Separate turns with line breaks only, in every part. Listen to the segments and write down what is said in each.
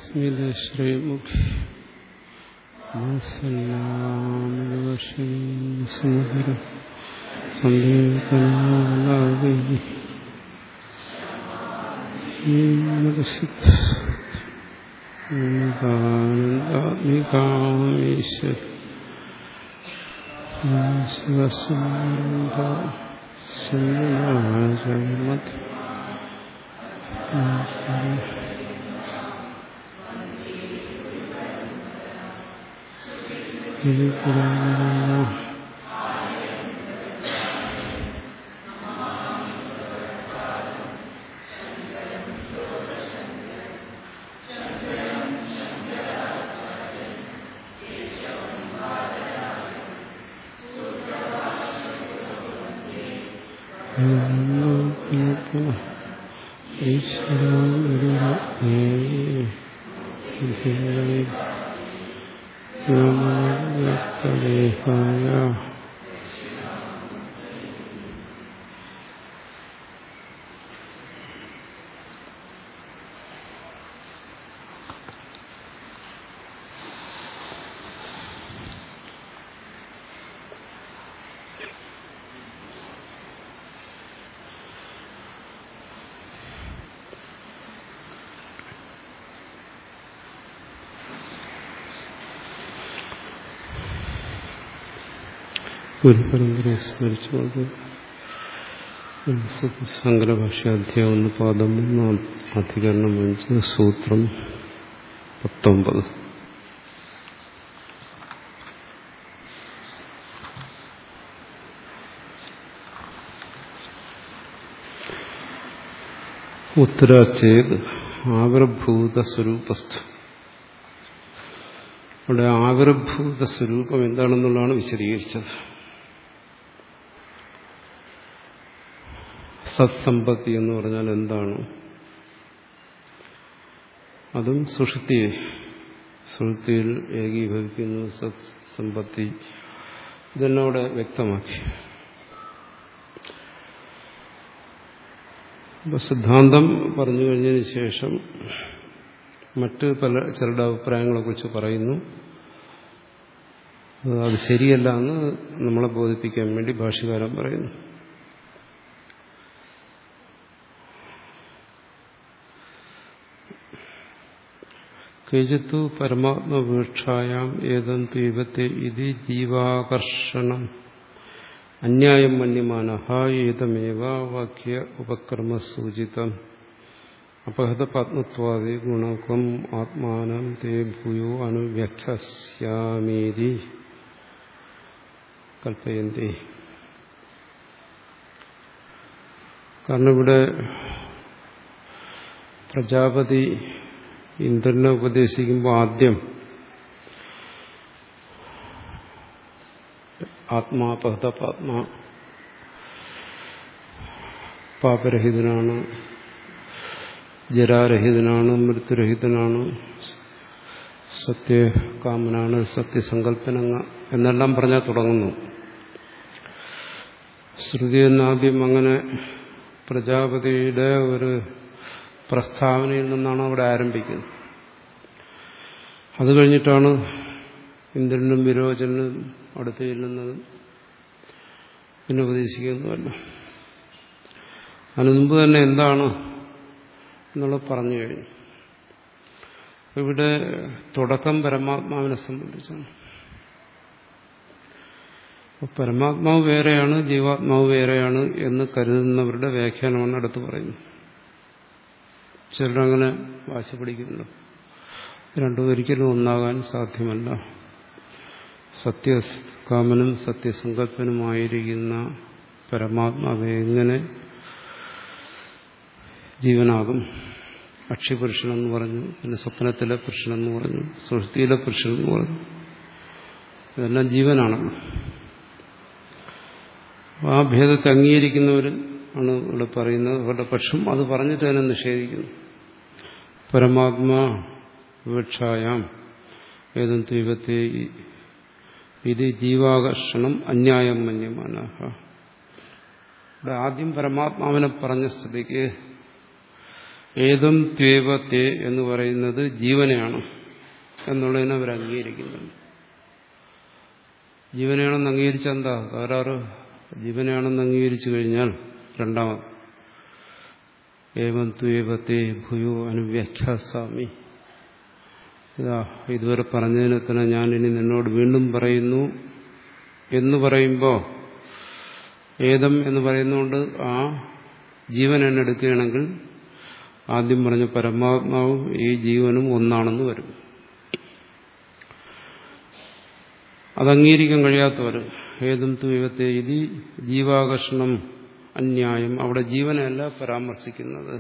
സ്മിതശ്രീമുഖി സല്ലാമലവർഷം സന്ദേഹനാളാവി ആനന്ദാത്മികാമീശ്വര ശിവസ്മാരംഭ ശങ്കരാചാര്യമത് ഈശ്വര ഗുരുപരമ്പരയെ സ്മരിച്ചുകൊണ്ട് ശങ്കരഭാഷ്യാധ്യായം ഒന്ന് പാദം ഒന്ന് അധികരണം അഞ്ച് സൂത്രം പത്തൊമ്പത് ഉത്തരാച്ചേത് ആവിർഭൂത സ്വരൂപസ്ഥ അവിടെ ആവിർഭൂത സ്വരൂപം എന്താണെന്നുള്ളതാണ് വിശദീകരിച്ചത് സത്സമ്പത്തി എന്ന് പറഞ്ഞാൽ എന്താണ് അതും സുഷുതിയെ സുഷുതിയിൽ ഏകീഭവിക്കുന്നു സത്സമ്പത്തി ഇതെല്ലാം അവിടെ വ്യക്തമാക്കി അപ്പൊ സിദ്ധാന്തം പറഞ്ഞു കഴിഞ്ഞതിന് ശേഷം മറ്റ് പല ചിലരുടെ അഭിപ്രായങ്ങളെക്കുറിച്ച് പറയുന്നു അത് ശരിയല്ല എന്ന് നമ്മളെ ബോധിപ്പിക്കാൻ വേണ്ടി ഭാഷകാരൻ പറയുന്നു കേജിത്തു പരമാത്മവീക്ഷായാം ഏതന്തു ഇവത്തെ ഇത് ജീവാകർഷണം അന്യായം മന്യമാന ഏതമേവ വാക്യ ഉപക്രമസൂചിതം അപഹതപാത്മത്വാദി ഗുണകം ആത്മാനം തേ ഭൂയോ അനുവ്യഖ്യസ്യാമേരി കൽപ്പയന്തി കാരണം ഇവിടെ പ്രജാപതി ഇന്ദ്രനെ ഉപദേശിക്കുമ്പോൾ ആദ്യം ആത്മാപഹത പാത്മാ പാപരഹിതനാണ് ജരാരഹിതനാണ് മൃത്യുരഹിതനാണ് സത്യകാമനാണ് സത്യസങ്കല്പന എന്നെല്ലാം പറഞ്ഞാൽ തുടങ്ങുന്നു ശ്രുതി എന്നാദ്യം അങ്ങനെ പ്രജാപതിയുടെ ഒരു പ്രസ്താവനയിൽ നിന്നാണ് അവിടെ ആരംഭിക്കുന്നത് അത് കഴിഞ്ഞിട്ടാണ് ഇന്ദ്രനും വിരോചനും അടുത്ത് ചെല്ലുന്നതും പിന്നെ ഉപദേശിക്കുന്നതുമല്ല അതിനു മുമ്പ് തന്നെ എന്താണ് എന്നുള്ളത് പറഞ്ഞു കഴിഞ്ഞു ഇവിടെ തുടക്കം പരമാത്മാവിനെ സംബന്ധിച്ചാണ് പരമാത്മാവ് വേറെയാണ് ജീവാത്മാവ് വേറെയാണ് എന്ന് കരുതുന്നവരുടെ വ്യാഖ്യാനമാണ് അടുത്ത് പറയുന്നത് ചിലരങ്ങനെ വാശി പിടിക്കുന്നു രണ്ടും ഒരിക്കലും ഒന്നാകാൻ സാധ്യമല്ല സത്യകാമനും സത്യസങ്കല്പനുമായിരിക്കുന്ന പരമാത്മാവ് എങ്ങനെ ജീവനാകും അക്ഷിപുരുഷനെന്ന് പറഞ്ഞു പിന്നെ സ്വപ്നത്തിലെ പുരുഷനെന്ന് പറഞ്ഞു സുഹൃത്തിയിലെ പുരുഷനെന്ന് പറഞ്ഞു ഇതെല്ലാം ജീവനാണല്ലോ ആ ഭേദത്തെ അംഗീകരിക്കുന്നവർ ആണ് ഇവിടെ പറയുന്നത് അവരുടെ പക്ഷം അത് പറഞ്ഞിട്ട് തന്നെ നിഷേധിക്കുന്നു പരമാത്മാ വിവക്ഷായാം ഏതും ദൈവത്തെ ഇത് ജീവാകർഷണം അന്യായം മന്യമാന ഇവിടെ ആദ്യം പരമാത്മാവിനെ പറഞ്ഞ സ്ഥിതിക്ക് ഏതും ത്വേവ തേ എന്ന് പറയുന്നത് ജീവനെയാണ് എന്നുള്ളതിനെ അവർ അംഗീകരിക്കുന്നുണ്ട് ജീവനെയാണെന്ന് അംഗീകരിച്ച എന്താ തകരാറ് ജീവനെയാണെന്ന് അംഗീകരിച്ചു കഴിഞ്ഞാൽ രണ്ടാമത് ഏവം ത്വേവത്തെ ഭൂയോ അനുവ്യാഖ്യാസാമി ഇതാ ഇതുവരെ പറഞ്ഞതിനെ തന്നെ ഞാൻ ഇനി നിന്നോട് വീണ്ടും പറയുന്നു എന്ന് പറയുമ്പോൾ ഏതം എന്ന് പറയുന്നതുകൊണ്ട് ആ ജീവൻ എന്നെ എടുക്കുകയാണെങ്കിൽ ആദ്യം പറഞ്ഞ പരമാത്മാവും ഈ ജീവനും ഒന്നാണെന്ന് വരും അത് അംഗീകരിക്കാൻ കഴിയാത്തവർ ഏതും തുയവത്തെ ഇതി ജീവാകർഷണം അന്യായം അവിടെ ജീവനല്ല പരാമർശിക്കുന്നത്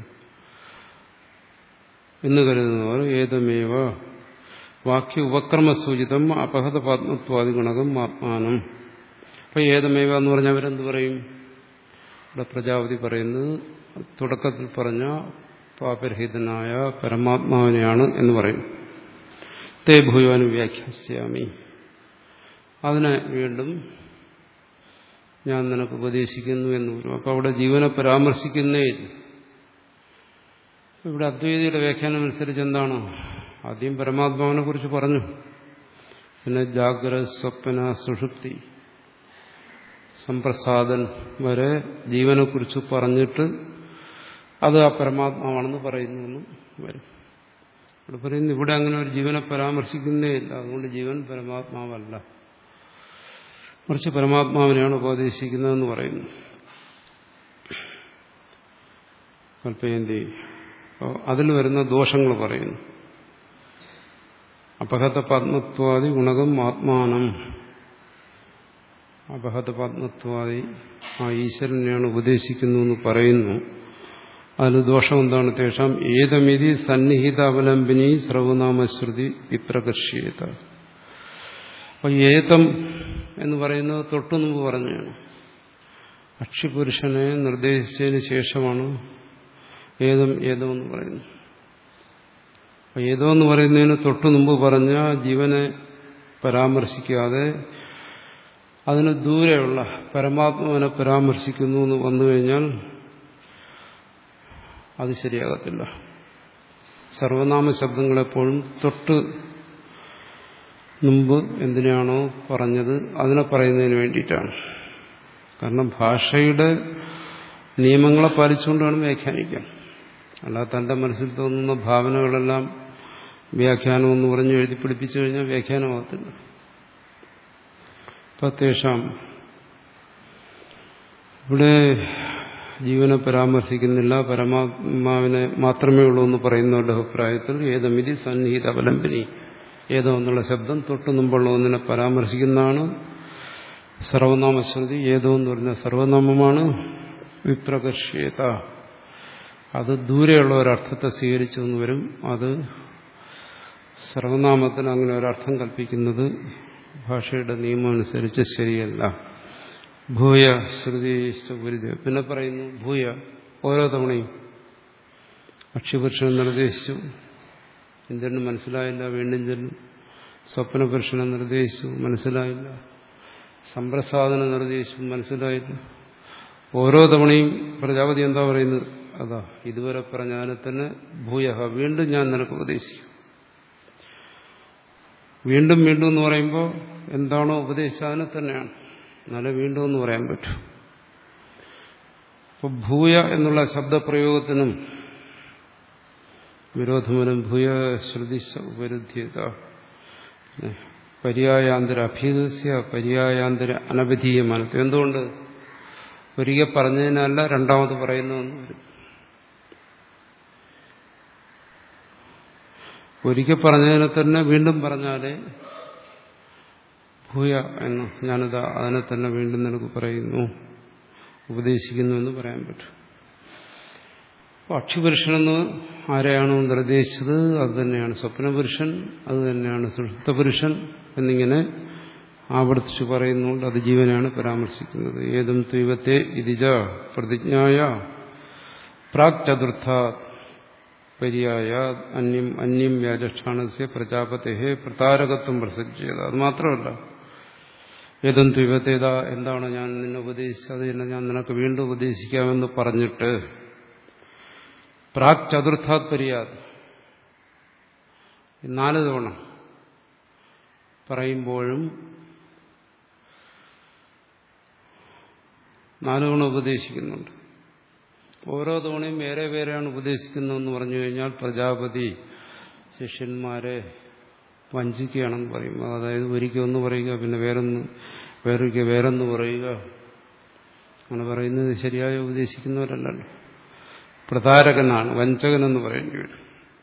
എന്ന് കരുതുന്നവർ ഏതമേവ വാക്യ ഉപക്രമസൂചിതം അപഹത പാത്മത്വാദി ഗുണകം ആത്മാനം അപ്പൊ ഏതമേവ എന്ന് പറഞ്ഞാൽ അവരെന്ത് പറയും ഇവിടെ പ്രജാപതി പറയുന്നത് തുടക്കത്തിൽ പറഞ്ഞ പാപരഹിതനായ പരമാത്മാവിനെയാണ് എന്ന് പറയും തേ ഭൂയോന് വ്യാഖ്യാസ്യാമി അതിനെ വീണ്ടും ഞാൻ നിനക്ക് ഉപദേശിക്കുന്നു എന്ന് വരും അപ്പൊ അവിടെ ജീവനെ പരാമർശിക്കുന്നേ ഇവിടെ അദ്വൈതിയുടെ വ്യാഖ്യാനം അനുസരിച്ച് എന്താണ് ആദ്യം പരമാത്മാവിനെ കുറിച്ച് പറഞ്ഞു പിന്നെ ജാഗ്രത സ്വപ്ന സുഷുപ്തി സംപ്രസാദൻ വരെ ജീവനെക്കുറിച്ച് പറഞ്ഞിട്ട് അത് ആ പരമാത്മാവാണെന്ന് പറയുന്നു വരും ഇവിടെ പറയുന്നു ഇവിടെ അങ്ങനെ ഒരു ജീവനെ പരാമർശിക്കുന്നേ ഇല്ല അതുകൊണ്ട് ജീവൻ പരമാത്മാവല്ല മറിച്ച് പരമാത്മാവിനെയാണ് ഉപദേശിക്കുന്നതെന്ന് പറയുന്നു കൽപ്പയന്തി അതിൽ വരുന്ന ദോഷങ്ങൾ പറയുന്നു അപഹത പത്മത്വാദി ഗുണകം ആത്മാനം അപഹത പത്മത്വാദി ആ ഈശ്വരനെയാണ് ഉപദേശിക്കുന്നു എന്ന് പറയുന്നു അതിൽ ദോഷം എന്താണ് തേഷാം ഏതമിതി സന്നിഹിത അവലംബിനി സർവനാമശ്രുതി വിപ്രകർഷിയത അപ്പൊ ഏതം എന്ന് പറയുന്നത് തൊട്ടു മുമ്പ് പറഞ്ഞാണ് അക്ഷിപുരുഷനെ നിർദ്ദേശിച്ചതിന് ശേഷമാണ് ഏതം ഏതം എന്ന് പറയുന്നത് അപ്പൊ ഏതോ എന്ന് പറയുന്നതിന് തൊട്ടു മുമ്പ് പറഞ്ഞ ജീവനെ പരാമർശിക്കാതെ അതിന് ദൂരെയുള്ള പരമാത്മാവിനെ പരാമർശിക്കുന്നു എന്ന് വന്നു കഴിഞ്ഞാൽ അത് ശരിയാകത്തില്ല സർവനാമ ശബ്ദങ്ങളെപ്പോഴും തൊട്ട് മുമ്പ് എന്തിനാണോ പറഞ്ഞത് അതിനെ പറയുന്നതിന് വേണ്ടിയിട്ടാണ് കാരണം ഭാഷയുടെ നിയമങ്ങളെ പാലിച്ചുകൊണ്ട് വേണം വ്യാഖ്യാനിക്കാൻ അല്ലാതെ തന്റെ മനസ്സിൽ തോന്നുന്ന ഭാവനകളെല്ലാം വ്യാഖ്യാനം എന്ന് പറഞ്ഞ് എഴുതി പിടിപ്പിച്ചു കഴിഞ്ഞാൽ വ്യാഖ്യാനമാകത്തില്ല പ്രത്യേഷം ഇവിടെ ജീവനെ പരാമർശിക്കുന്നില്ല പരമാത്മാവിനെ മാത്രമേ ഉള്ളൂ എന്ന് പറയുന്നവരുടെ അഭിപ്രായത്തിൽ ഏതമിതി സന്നിഹിത അവലംബിനി ഏതോ എന്നുള്ള ശബ്ദം തൊട്ടു മുമ്പുള്ള ഒന്നിനെ പരാമർശിക്കുന്നതാണ് സർവനാമശ്രുതി ഏതോ എന്ന് പറഞ്ഞ സർവനാമമാണ് വിപ്രകർഷ്യത അത് ദൂരെയുള്ള ഒരർത്ഥത്തെ സ്വീകരിച്ചു എന്ന് വരും അത് സർവനാമത്തിന് അങ്ങനെ ഒരർത്ഥം കൽപ്പിക്കുന്നത് ഭാഷയുടെ നിയമം അനുസരിച്ച് ശരിയല്ല ഭൂയ ശ്രുതി ഗുരുദേവ് പിന്നെ പറയുന്നു ഭൂയ ഓരോ തവണയും അക്ഷിപുരുഷനെ നിർദ്ദേശിച്ചു ഇന്ദ്രന് മനസ്സിലായില്ല വീണ്ടും ചെല്ലും സ്വപ്നപുരുഷനെ നിർദ്ദേശിച്ചു മനസ്സിലായില്ല സമ്പ്രസാദനം നിർദ്ദേശിച്ചു മനസ്സിലായില്ല ഓരോ തവണയും പ്രജാപതി എന്താ പറയുന്നത് അതാ ഇതുവരെ പറഞ്ഞാൽ തന്നെ ഭൂയ വീണ്ടും ഞാൻ നിനക്ക് ഉപദേശിക്കും വീണ്ടും വീണ്ടും എന്ന് പറയുമ്പോൾ എന്താണോ ഉപദേശിച്ചതിനെ തന്നെയാണ് എന്നാലേ വീണ്ടും എന്ന് പറയാൻ പറ്റൂ അപ്പോൾ ഭൂയ എന്നുള്ള ശബ്ദപ്രയോഗത്തിനും വിരോധമനം ഭൂയ ശ്രുതി ഉപരുദ്ധ്യത പര്യായാന്തര അഭീതസ്യ പര്യായാന്തര അനവധീയമാണ് എന്തുകൊണ്ട് ഒരിക്കൽ പറഞ്ഞതിനല്ല രണ്ടാമത് പറയുന്നതെന്ന് വരും ഒരിക്കൽ പറഞ്ഞതിനെ തന്നെ വീണ്ടും പറഞ്ഞാലേ ഭൂയ എന്ന് ഞാനിത് അതിനെ തന്നെ വീണ്ടും നിനക്ക് പറയുന്നു ഉപദേശിക്കുന്നു എന്ന് പറയാൻ പറ്റും അപ്പോൾ അക്ഷിപുരുഷനെന്ന് ആരെയാണോ നിർദ്ദേശിച്ചത് അത് തന്നെയാണ് സ്വപ്നപുരുഷൻ അത് തന്നെയാണ് സുഷുപ്തപുരുഷൻ എന്നിങ്ങനെ ആവർത്തിച്ച് പറയുന്നുകൊണ്ട് അത് ജീവനാണ് പരാമർശിക്കുന്നത് ഏതും ദൈവത്തെ ഇതിജ പ്രതിജ്ഞായ പ്രാക് ചതുർത്ഥ പര്യായ അന്യം അന്യം വ്യാജക്ഷാണസ്യ പ്രജാപത്തെ പ്രതാരകത്വം പ്രസക്തിച്ചത് അത് മാത്രമല്ല ഏതും ദ്വിപത്തേത എന്താണ് ഞാൻ നിന്നെ ഉപദേശിച്ചത് എന്നെ ഞാൻ നിനക്ക് വീണ്ടും ഉപദേശിക്കാമെന്ന് പറഞ്ഞിട്ട് പ്രാക് ചതുർത്ഥാത് പര്യാത് നാല് തവണ പറയുമ്പോഴും നാല് തവണ ഉപദേശിക്കുന്നുണ്ട് ഓരോ തവണയും വേറെ വേറെയാണ് ഉപദേശിക്കുന്നതെന്ന് പറഞ്ഞു കഴിഞ്ഞാൽ പ്രജാപതി ശിഷ്യന്മാരെ വഞ്ചിക്കുകയാണെന്ന് പറയും അതായത് ഒരിക്കൽ ഒന്ന് പറയുക പിന്നെ വേറൊന്ന് വേറൊരിക്കൽ വേറൊന്ന് പറയുക അങ്ങനെ പറയുന്നത് ശരിയായി ഉപദേശിക്കുന്നവരല്ലല്ലോ പ്രതാരകനാണ് വഞ്ചകനെന്ന് പറയേണ്ടി വരും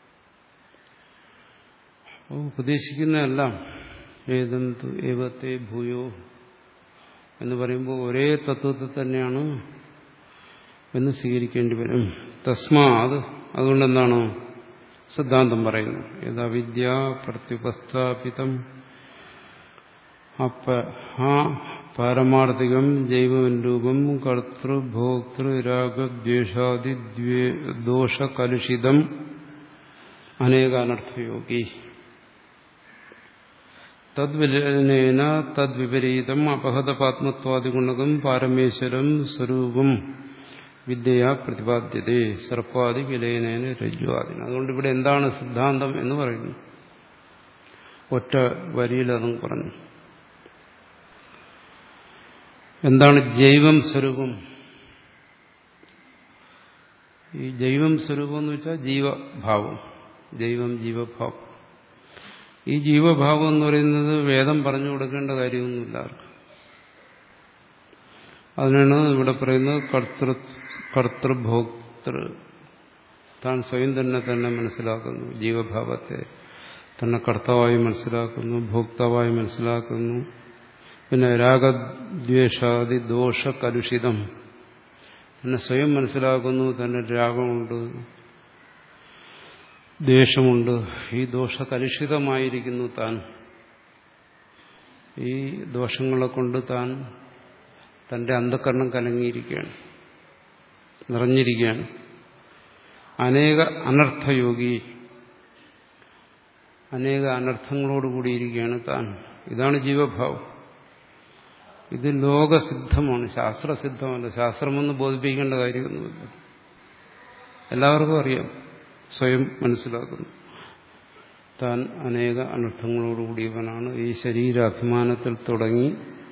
അപ്പോൾ ഉപദേശിക്കുന്നതെല്ലാം ഏതെന്തു ഏവത്തെ ഭൂയോ എന്ന് പറയുമ്പോൾ ഒരേ തത്വത്തെ തന്നെയാണ് എന്ന് സ്വീകരിക്കേണ്ടി വരും തസ്മാ അത് അതുകൊണ്ട് എന്താണ് സിദ്ധാന്തം പറയുന്നു യഥാ വിദ്യ പ്രത്യുപസ്ഥാപിതം ആ പാരമാർത്ഥികം ജൈവരൂപം കർത്തൃഭോക്തൃ രാഗദ്വേഷാദി ദോഷകലുഷിതം അനേകാനർത്ഥയോഗി തദ്വിലനേന തദ്വിപരീതം അപഹതപാത്മത്വാദിഗുണകം പാരമേശ്വരം സ്വരൂപം വിദ്യയാ പ്രതിപാദ്യതേ സർപ്പാദി വിലയനേന രജ്വാദിന അതുകൊണ്ട് ഇവിടെ എന്താണ് സിദ്ധാന്തം എന്ന് പറയുന്നു ഒറ്റ വരിയിലതും പറഞ്ഞു എന്താണ് ജൈവം സ്വരൂപം ഈ ജൈവം സ്വരൂപം എന്ന് വെച്ചാൽ ജീവഭാവം ജൈവം ജീവഭാവം ഈ ജീവഭാവം എന്ന് പറയുന്നത് വേദം പറഞ്ഞു കൊടുക്കേണ്ട കാര്യമൊന്നുമില്ല ആർക്കും അതിനാണ് ഇവിടെ പറയുന്നത് കർത്തൃ കർത്തൃഭോക്തൃ താൻ സ്വയം തന്നെ തന്നെ മനസ്സിലാക്കുന്നു ജീവഭാവത്തെ തന്നെ കർത്താവായി മനസ്സിലാക്കുന്നു ഭോക്താവായി മനസ്സിലാക്കുന്നു പിന്നെ രാഗദ്വേഷാദി ദോഷ കലുഷിതം തന്നെ സ്വയം മനസ്സിലാക്കുന്നു തന്നെ രാഗമുണ്ട് ദ്വേഷമുണ്ട് ഈ ദോഷകലുഷിതമായിരിക്കുന്നു താൻ ഈ ദോഷങ്ങളെ കൊണ്ട് താൻ തന്റെ അന്ധകരണം കലങ്ങിയിരിക്കുകയാണ് നിറഞ്ഞിരിക്കുകയാണ് അനേക അനർത്ഥയോഗി അനേക അനർത്ഥങ്ങളോടുകൂടിയിരിക്കുകയാണ് താൻ ഇതാണ് ജീവഭാവം ഇത് ലോകസിദ്ധമാണ് ശാസ്ത്രസിദ്ധമല്ല ശാസ്ത്രമൊന്നും ബോധിപ്പിക്കേണ്ട കാര്യമൊന്നുമില്ല എല്ലാവർക്കും അറിയാം സ്വയം മനസ്സിലാക്കുന്നു താൻ അനേക അനർത്ഥങ്ങളോടുകൂടിയവനാണ് ഈ ശരീരാഭിമാനത്തിൽ തുടങ്ങി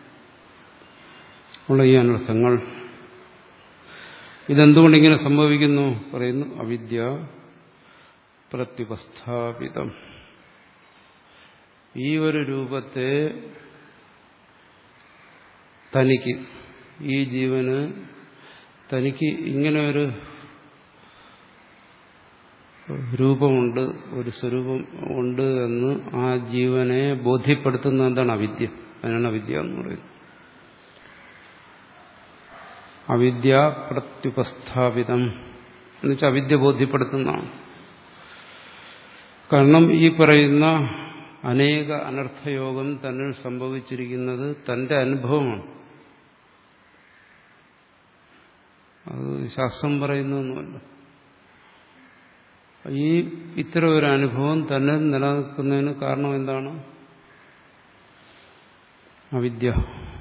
ഉള്ള ഈ അനർത്ഥങ്ങൾ ഇതെന്തുകൊണ്ടിങ്ങനെ സംഭവിക്കുന്നു പറയുന്നു അവിദ്യ പ്രത്യുപസ്ഥാപിതം ഈ ഒരു രൂപത്തെ തനിക്ക് ഈ ജീവന് തനിക്ക് ഇങ്ങനെ ഒരു രൂപമുണ്ട് ഒരു സ്വരൂപം ഉണ്ട് എന്ന് ആ ജീവനെ ബോധ്യപ്പെടുത്തുന്ന എന്താണ് അവിദ്യ അതിനാണ് അവിദ്യ എന്ന് പറയുന്നത് അവിദ്യ പ്രത്യുപസ്ഥാപിതം എന്നുവെച്ചാൽ അവിദ്യ ബോധ്യപ്പെടുത്തുന്നതാണ് കാരണം ഈ പറയുന്ന അനേക അനർത്ഥയോഗം തന്നിൽ സംഭവിച്ചിരിക്കുന്നത് തന്റെ അനുഭവമാണ് അത് ശാസ്ത്രം പറയുന്നൊന്നുമല്ല ഈ ഇത്തരം ഒരു അനുഭവം തന്നെ നിലനിൽക്കുന്നതിന് കാരണം എന്താണ് അവിദ്യ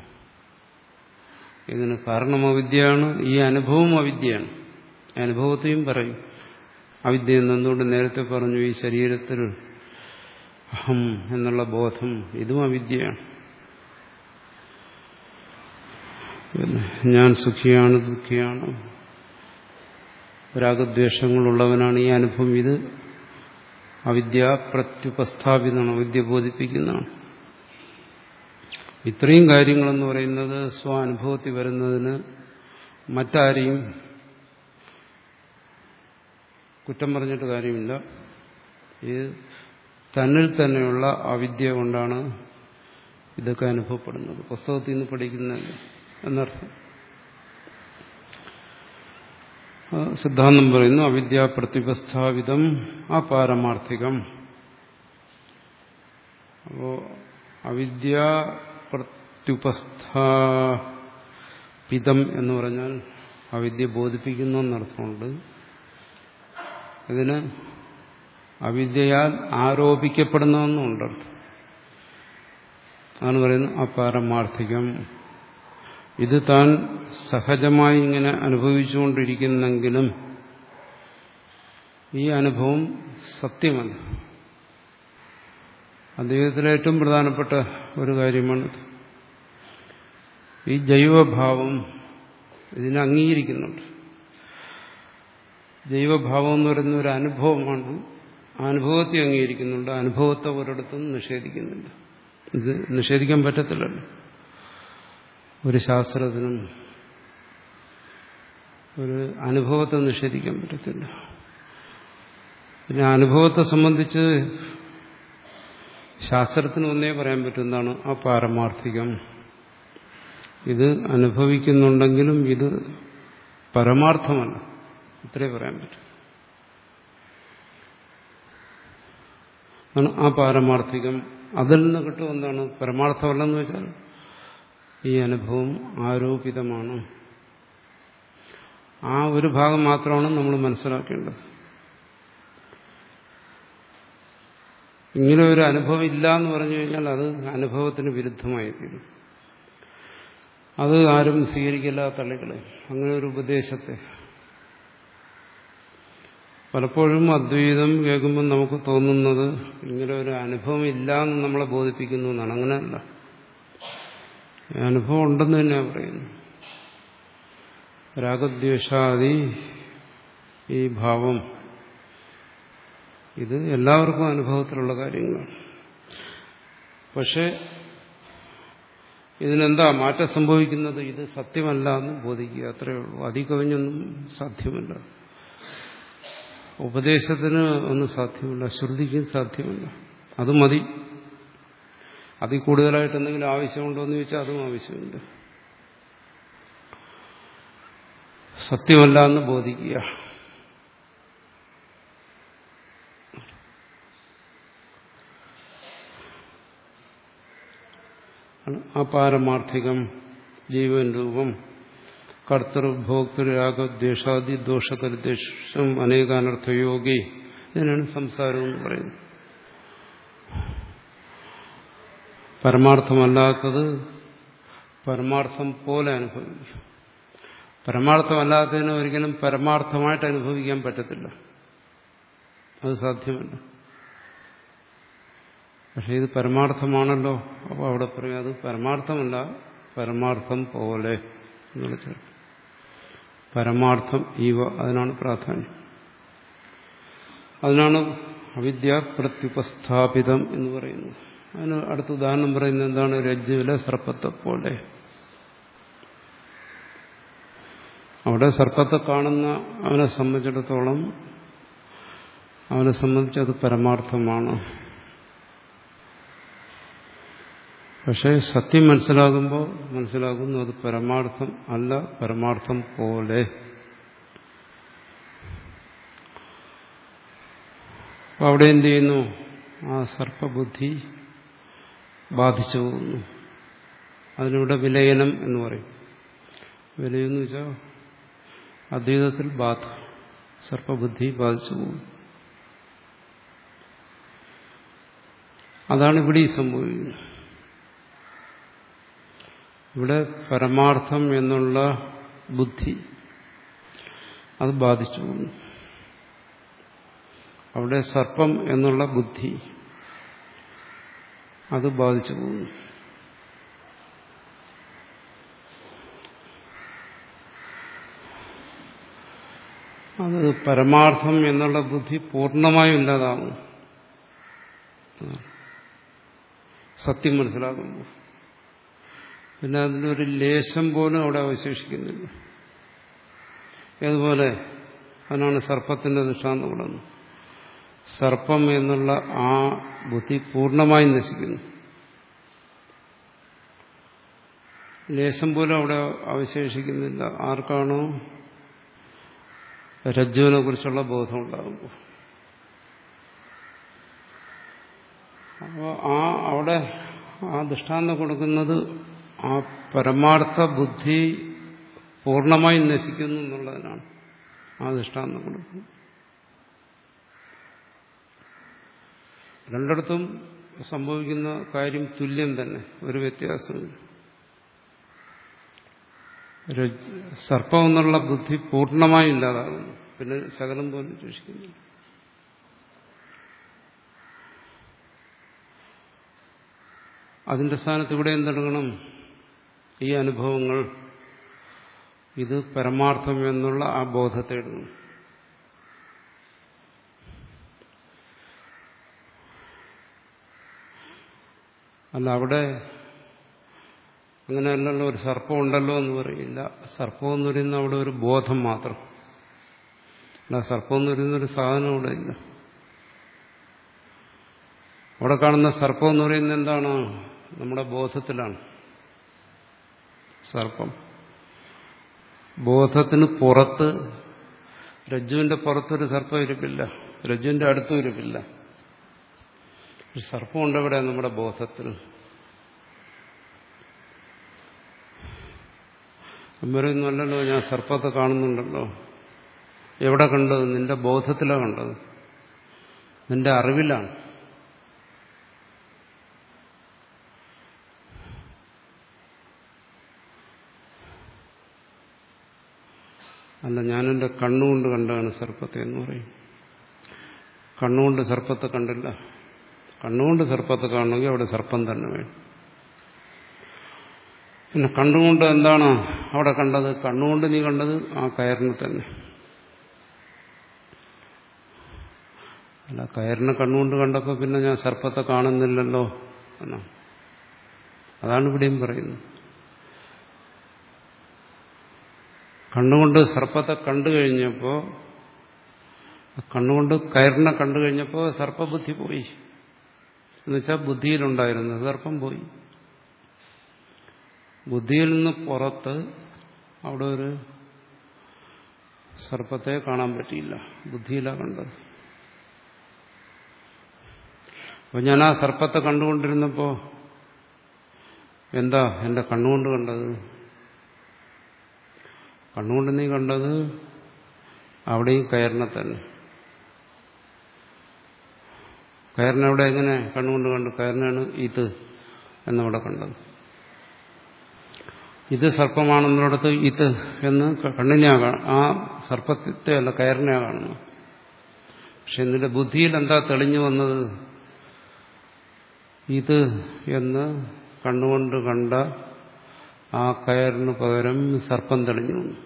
ഇതിന് കാരണം അവിദ്യയാണ് ഈ അനുഭവം അവിദ്യയാണ് അനുഭവത്തെയും പറയും അവിദ്യ എന്നെന്തുകൊണ്ട് നേരത്തെ പറഞ്ഞു ഈ ശരീരത്തിൽ അഹം എന്നുള്ള ബോധം ഇതും അവിദ്യയാണ് പിന്നെ ഞാൻ സുഖിയാണ് ദുഃഖിയാണ് രാഗദ്വേഷങ്ങളുള്ളവനാണ് ഈ അനുഭവം ഇത് അവിദ്യ പ്രത്യുപസ്ഥാപിതമാണ് അവിദ്യ ബോധിപ്പിക്കുന്നതാണ് ഇത്രയും കാര്യങ്ങളെന്ന് പറയുന്നത് സ്വാനുഭവത്തിൽ വരുന്നതിന് മറ്റാരെയും കുറ്റം പറഞ്ഞിട്ട് കാര്യമില്ല ഇത് തന്നിൽ തന്നെയുള്ള അവിദ്യ കൊണ്ടാണ് ഇതൊക്കെ അനുഭവപ്പെടുന്നത് പുസ്തകത്തിൽ നിന്ന് പഠിക്കുന്നത് എന്നർത്ഥം സിദ്ധാന്തം പറയുന്നു അവിദ്യ പ്രതിപസ്ഥാപിതം അപാരമാർത്ഥികം അപ്പോ അവിദ്യ പ്രത്യുപസ്ഥാപിതം എന്ന് പറഞ്ഞാൽ അവിദ്യ ബോധിപ്പിക്കുന്നു എന്നർത്ഥമുണ്ട് ഇതിന് അവിദ്യയാൽ ആരോപിക്കപ്പെടുന്നതെന്നുണ്ട് അതാണ് പറയുന്നത് അപാരമാർത്ഥികം ഇത് താൻ സഹജമായി ഇങ്ങനെ അനുഭവിച്ചുകൊണ്ടിരിക്കുന്നെങ്കിലും ഈ അനുഭവം സത്യമല്ല അദ്ദേഹത്തിലെ ഏറ്റവും പ്രധാനപ്പെട്ട ഒരു കാര്യമാണിത് ഈ ജൈവഭാവം ഇതിനെ അംഗീകരിക്കുന്നുണ്ട് ജൈവഭാവം എന്ന് പറയുന്ന ഒരു അനുഭവമാണ് ആ അനുഭവത്തെ അംഗീകരിക്കുന്നുണ്ട് അനുഭവത്തെ ഒരിടത്തും നിഷേധിക്കുന്നില്ല ഇത് നിഷേധിക്കാൻ പറ്റത്തില്ലല്ലോ ഒരു ശാസ്ത്രത്തിനും ഒരു അനുഭവത്തെ നിഷേധിക്കാൻ പറ്റത്തില്ല പിന്നെ അനുഭവത്തെ സംബന്ധിച്ച് ശാസ്ത്രത്തിന് ഒന്നേ പറയാൻ പറ്റുന്നതാണ് ആ പാരമാർത്ഥികം ഇത് അനുഭവിക്കുന്നുണ്ടെങ്കിലും ഇത് പരമാർത്ഥമല്ല ഇത്രേ പറയാൻ പറ്റും ആ പാരമാർത്ഥികം അതിൽ നിന്ന് കിട്ടും എന്താണ് പരമാർത്ഥമല്ലെന്ന് വെച്ചാൽ ഈ അനുഭവം ആരോപിതമാണ് ആ ഒരു ഭാഗം മാത്രമാണ് നമ്മൾ മനസ്സിലാക്കേണ്ടത് ഇങ്ങനെ ഒരു അനുഭവം ഇല്ല എന്ന് പറഞ്ഞു കഴിഞ്ഞാൽ അത് അനുഭവത്തിന് വിരുദ്ധമായി തീരും അത് ആരും സ്വീകരിക്കില്ല തള്ളിക്കളെ അങ്ങനെ ഒരു ഉപദേശത്തെ പലപ്പോഴും അദ്വൈതം കേൾക്കുമ്പോൾ നമുക്ക് തോന്നുന്നത് ഇങ്ങനെ ഒരു അനുഭവം ഇല്ല എന്ന് നമ്മളെ ബോധിപ്പിക്കുന്നു എന്നാണ് അങ്ങനെയല്ല അനുഭവം ഉണ്ടെന്ന് തന്നെയാണ് പറയുന്നു രാഗദ്വേഷാദി ഈ ഭാവം ഇത് എല്ലാവർക്കും അനുഭവത്തിലുള്ള കാര്യങ്ങളാണ് പക്ഷെ ഇതിനെന്താ മാറ്റം സംഭവിക്കുന്നത് ഇത് സത്യമല്ല എന്ന് ബോധിക്കുക അത്രയേ ഉള്ളൂ അതികവിഞ്ഞൊന്നും സാധ്യമല്ല ഉപദേശത്തിന് ഒന്നും സാധ്യമല്ല ശ്രുതിക്കും സാധ്യമല്ല അത് മതി അതിൽ കൂടുതലായിട്ട് എന്തെങ്കിലും ആവശ്യമുണ്ടോ എന്ന് ചോദിച്ചാൽ അതും ആവശ്യമുണ്ട് സത്യമല്ല എന്ന് ബോധിക്കുക അപാരമാർത്ഥികം ജീവൻ രൂപം കർത്തൃഭോക്തൃരാഗദ്വേഷാദി ദോഷകരുദ്ദേശം അനേകാനർത്ഥയോഗി ഇതിനാണ് സംസാരം എന്ന് പറയുന്നത് പരമാർത്ഥമല്ലാത്തത് പരമാർത്ഥം പോലെ അനുഭവിക്കും പരമാർത്ഥമല്ലാത്തതിനെ ഒരിക്കലും പരമാർത്ഥമായിട്ട് അനുഭവിക്കാൻ പറ്റത്തില്ല അത് സാധ്യമല്ല പക്ഷെ ഇത് പരമാർത്ഥമാണല്ലോ അപ്പോൾ അവിടെ പറയും അത് പരമാർത്ഥമല്ല പരമാർത്ഥം പോലെ എന്നുള്ള ചേർക്കും പരമാർത്ഥം ഈവ അതിനാണ് പ്രാധാന്യം അതിനാണ് അവിദ്യ പ്രത്യുപസ്ഥാപിതം എന്ന് പറയുന്നത് അതിന് അടുത്ത ഉദാഹരണം പറയുന്നത് എന്താണ് രജ്ജുവിലെ സർപ്പത്തെ പോലെ അവിടെ സർപ്പത്തെ കാണുന്ന അവനെ സംബന്ധിച്ചിടത്തോളം അവനെ സംബന്ധിച്ച് അത് പരമാർത്ഥമാണ് പക്ഷേ സത്യം മനസ്സിലാകുമ്പോൾ മനസ്സിലാകുന്നു അത് പരമാർത്ഥം അല്ല പരമാർത്ഥം പോലെ അവിടെ എന്ത് ചെയ്യുന്നു ആ സർപ്പബുദ്ധി ബാധിച്ചു പോകുന്നു അതിനിവിടെ വിലയനം എന്ന് പറയും വിലയെന്ന് വെച്ചാൽ അദ്വൈതത്തിൽ ബാധ സർപ്പബുദ്ധി ബാധിച്ചു പോകുന്നു അതാണ് ഇവിടെ ഈ സംഭവിക്കുന്നത് ഇവിടെ പരമാർത്ഥം എന്നുള്ള ബുദ്ധി അത് ബാധിച്ചു പോകുന്നു അവിടെ സർപ്പം എന്നുള്ള ബുദ്ധി അത് ബാധിച്ചു പോകുന്നു അത് പരമാർത്ഥം എന്നുള്ള ബുദ്ധി പൂർണ്ണമായും ഇല്ലാതാവും സത്യം മനസ്സിലാകുമ്പോൾ പിന്നെ അതിലൊരു ലേശം പോലും അവിടെ അവശേഷിക്കുന്നില്ല ഏതുപോലെ അതിനാണ് സർപ്പത്തിന്റെ ദൃഷ്ടാന്തം പറയുന്നത് സർപ്പം എന്നുള്ള ആ ബുദ്ധി പൂർണ്ണമായും നശിക്കുന്നു ലേശം പോലും അവിടെ അവശേഷിക്കുന്നില്ല ആർക്കാണോ രജ്ജുവിനെ കുറിച്ചുള്ള ബോധം ഉണ്ടാകുമ്പോൾ അപ്പോൾ ആ അവിടെ ആ ദൃഷ്ടാന്തം കൊടുക്കുന്നത് ആ പരമാർത്ഥ ബുദ്ധി പൂർണ്ണമായും നശിക്കുന്നു എന്നുള്ളതിനാണ് ആ ദൃഷ്ടാന്തം കൊടുക്കുന്നത് രണ്ടിടത്തും സംഭവിക്കുന്ന കാര്യം തുല്യം തന്നെ ഒരു വ്യത്യാസമില്ല സർപ്പം എന്നുള്ള ബുദ്ധി പൂർണ്ണമായും ഇല്ലാതാകുന്നു പിന്നെ ശകലം പോലും രക്ഷിക്കുന്നില്ല അതിന്റെ സ്ഥാനത്ത് ഇവിടെ എന്തെടുക്കണം ഈ അനുഭവങ്ങൾ ഇത് പരമാർത്ഥം എന്നുള്ള ആ ബോധത്തെ എടുക്കണം അല്ല അവിടെ അങ്ങനെയല്ലല്ലോ ഒരു സർപ്പം ഉണ്ടല്ലോ എന്ന് പറയില്ല സർപ്പം എന്ന് പറയുന്ന അവിടെ ഒരു ബോധം മാത്രം അല്ല സർപ്പം എന്ന് പറയുന്ന ഒരു സാധനം അവിടെ ഇല്ല അവിടെ കാണുന്ന സർപ്പം എന്ന് പറയുന്നത് എന്താണ് നമ്മുടെ ബോധത്തിലാണ് സർപ്പം ബോധത്തിന് പുറത്ത് രജ്ജുവിന്റെ പുറത്തൊരു സർപ്പം ഇരിപ്പില്ല രജ്ജുവിന്റെ അടുത്തും ഇരിപ്പില്ല ഒരു സർപ്പമുണ്ട് ഇവിടെ നമ്മുടെ ബോധത്തിൽ പറയുന്നല്ലോ ഞാൻ സർപ്പത്തെ കാണുന്നുണ്ടല്ലോ എവിടെ കണ്ടത് നിന്റെ ബോധത്തിലാണ് കണ്ടത് നിന്റെ അറിവിലാണ് അല്ല ഞാനെന്റെ കണ്ണുകൊണ്ട് കണ്ടതാണ് സർപ്പത്തെ എന്ന് പറയും കണ്ണുകൊണ്ട് സർപ്പത്തെ കണ്ടില്ല കണ്ണുകൊണ്ട് സർപ്പത്തെ കാണണമെങ്കിൽ അവിടെ സർപ്പം തന്നെ വേണം പിന്നെ കണ്ണുകൊണ്ട് എന്താണ് അവിടെ കണ്ടത് കണ്ണുകൊണ്ട് നീ കണ്ടത് ആ കയറിനെ തന്നെ അല്ല കയറിനെ കണ്ണുകൊണ്ട് കണ്ടപ്പോൾ പിന്നെ ഞാൻ സർപ്പത്തെ കാണുന്നില്ലല്ലോ എന്നാ അതാണ് ഇവിടെയും പറയുന്നത് കണ്ണുകൊണ്ട് സർപ്പത്തെ കണ്ടു കഴിഞ്ഞപ്പോൾ കണ്ണുകൊണ്ട് കയറിനെ കണ്ടു കഴിഞ്ഞപ്പോൾ സർപ്പബുദ്ധി പോയി എന്നുവെച്ചാൽ ബുദ്ധിയിലുണ്ടായിരുന്നു സർപ്പം പോയി ബുദ്ധിയിൽ നിന്ന് പുറത്ത് അവിടെ ഒരു സർപ്പത്തെ കാണാൻ പറ്റിയില്ല ബുദ്ധിയിലാണ് കണ്ടത് അപ്പൊ ഞാൻ ആ സർപ്പത്തെ കണ്ടുകൊണ്ടിരുന്നപ്പോ എന്താ എന്റെ കണ്ണുകൊണ്ട് കണ്ടത് കണ്ണുകൊണ്ട് നീ കണ്ടത് അവിടെയും കയറിനെ തന്നെ കയറിനവിടെ എങ്ങനെ കണ്ണുകൊണ്ട് കണ്ടു കയറിനാണ് ഇത് എന്നവിടെ കണ്ടത് ഇത് സർപ്പമാണെന്നിടത്ത് ഇത് എന്ന് കണ്ണിനെ ആ സർപ്പത്തെ അല്ല കയറിനെ കാണുന്നു പക്ഷെ എന്നിന്റെ ബുദ്ധിയിൽ എന്താ തെളിഞ്ഞു വന്നത് ഇത് എന്ന് കണ്ണുകൊണ്ട് കണ്ട ആ കയറിന് പകരം സർപ്പം തെളിഞ്ഞു വന്നു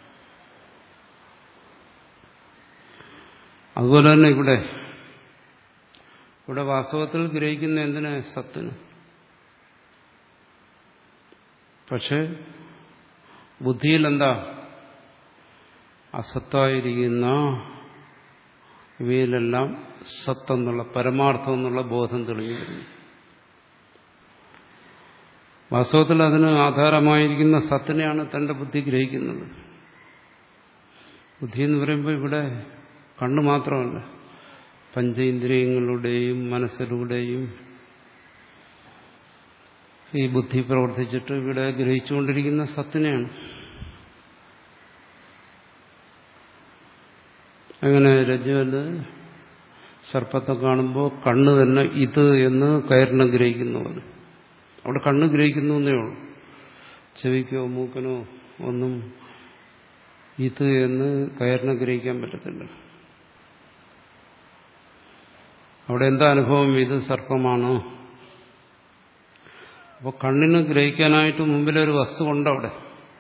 അതുപോലെ തന്നെ ഇവിടെ ഇവിടെ വാസ്തവത്തിൽ ഗ്രഹിക്കുന്ന എന്തിനാ സത്തിന് പക്ഷെ ബുദ്ധിയിൽ എന്താ അസത്തായിരിക്കുന്ന ഇവയിലെല്ലാം സത്തെന്നുള്ള പരമാർത്ഥം എന്നുള്ള ബോധം തെളിഞ്ഞു വരുന്നു വാസ്തവത്തിൽ അതിന് ആധാരമായിരിക്കുന്ന സത്തിനെയാണ് തന്റെ ബുദ്ധി ഗ്രഹിക്കുന്നത് ബുദ്ധി എന്ന് പറയുമ്പോൾ ഇവിടെ കണ്ണു മാത്രമല്ല പഞ്ചേന്ദ്രിയങ്ങളുടെയും മനസ്സിലൂടെയും ഈ ബുദ്ധി പ്രവർത്തിച്ചിട്ട് ഇവിടെ ഗ്രഹിച്ചുകൊണ്ടിരിക്കുന്ന സത്തിനെയാണ് അങ്ങനെ രജ്ജുവല് സർപ്പത്തെ കാണുമ്പോൾ കണ്ണ് തന്നെ ഇത് എന്ന് കയറിനെ ഗ്രഹിക്കുന്ന പോലെ അവിടെ കണ്ണ് ഗ്രഹിക്കുന്നു എന്നേ ഉള്ളൂ ചെവിക്കോ മൂക്കനോ ഒന്നും ഇത് എന്ന് കയറിനെ ഗ്രഹിക്കാൻ പറ്റത്തില്ല അവിടെ എന്താ അനുഭവം ഇത് സർപ്പമാണോ അപ്പോൾ കണ്ണിന് ഗ്രഹിക്കാനായിട്ട് മുമ്പിലൊരു വസ്തു കൊണ്ടവിടെ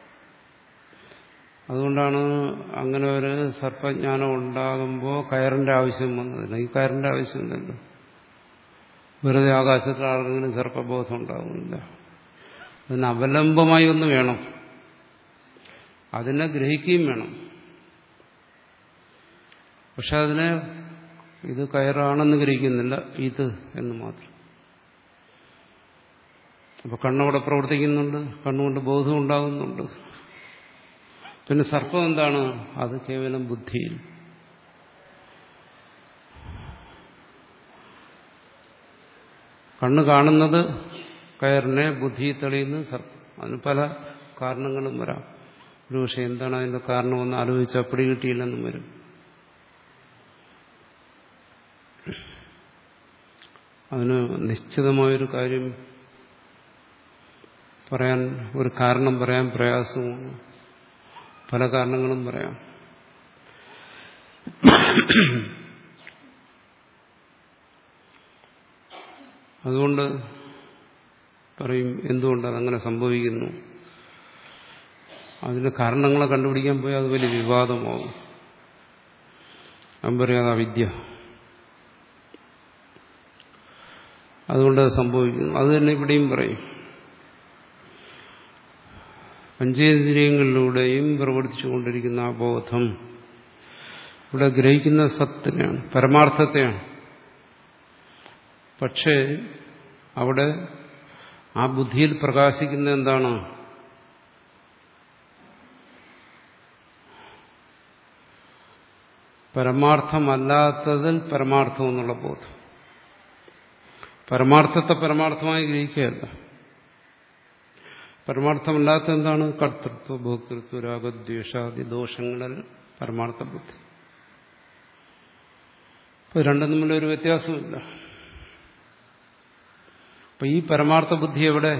അതുകൊണ്ടാണ് അങ്ങനെ ഒരു സർപ്പജ്ഞാനം ഉണ്ടാകുമ്പോൾ കയറിന്റെ ആവശ്യം വന്നത് ഈ കയറിന്റെ ആവശ്യമില്ലല്ലോ വെറുതെ ആകാശത്തിൽ ആർക്കെങ്കിലും സർപ്പബോധം ഉണ്ടാകുന്നില്ല അതിന് അവലംബമായി ഒന്ന് വേണം അതിനെ ഗ്രഹിക്കുകയും വേണം പക്ഷെ അതിനെ ഇത് കയറാണെന്ന് ഗ്രഹിക്കുന്നില്ല ഇത് എന്ന് മാത്രം അപ്പൊ കണ്ണവിടെ പ്രവർത്തിക്കുന്നുണ്ട് കണ്ണുകൊണ്ട് ബോധം ഉണ്ടാകുന്നുണ്ട് പിന്നെ സർപ്പം എന്താണ് അത് കേവലം ബുദ്ധിയിൽ കണ്ണ് കാണുന്നത് കയറിനെ ബുദ്ധി തെളിയുന്ന സർപ്പം അതിന് പല കാരണങ്ങളും വരാം ഒരു പക്ഷെ എന്താണ് അതിന്റെ കാരണമെന്ന് ആലോചിച്ചാൽ പിടി കിട്ടിയില്ലെന്നും വരും അതിന് നിശ്ചിതമായൊരു കാര്യം പറയാൻ ഒരു കാരണം പറയാൻ പ്രയാസമാണ് പല കാരണങ്ങളും പറയാം അതുകൊണ്ട് പറയും എന്തുകൊണ്ട് അതങ്ങനെ സംഭവിക്കുന്നു അതിന് കാരണങ്ങളെ കണ്ടുപിടിക്കാൻ പോയാൽ അത് വലിയ വിവാദമാവും അവൻ പറയും അത് അവിദ്യ അതുകൊണ്ട് അത് സംഭവിക്കുന്നു അത് തന്നെ ഇവിടെയും പറയും പഞ്ചേന്ദ്രിയങ്ങളിലൂടെയും പ്രവർത്തിച്ചുകൊണ്ടിരിക്കുന്ന ആ ബോധം ഇവിടെ ഗ്രഹിക്കുന്ന സത്തിനെയാണ് പരമാർത്ഥത്തെയാണ് പക്ഷേ അവിടെ ആ ബുദ്ധിയിൽ പ്രകാശിക്കുന്ന എന്താണ് പരമാർത്ഥമല്ലാത്തതിൽ പരമാർത്ഥം എന്നുള്ള ബോധം പരമാർത്ഥത്തെ പരമാർത്ഥമായി ഗ്രഹിക്കുകയല്ല പരമാർത്ഥമല്ലാത്ത എന്താണ് കർത്തൃത്വ ഭോക്തൃത്വ രാഗദ്വേഷാദി ദോഷങ്ങളിൽ പരമാർത്ഥ ബുദ്ധി ഇപ്പൊ രണ്ടും തമ്മിലൊരു വ്യത്യാസമില്ല അപ്പൊ ഈ പരമാർത്ഥ ബുദ്ധി എവിടെ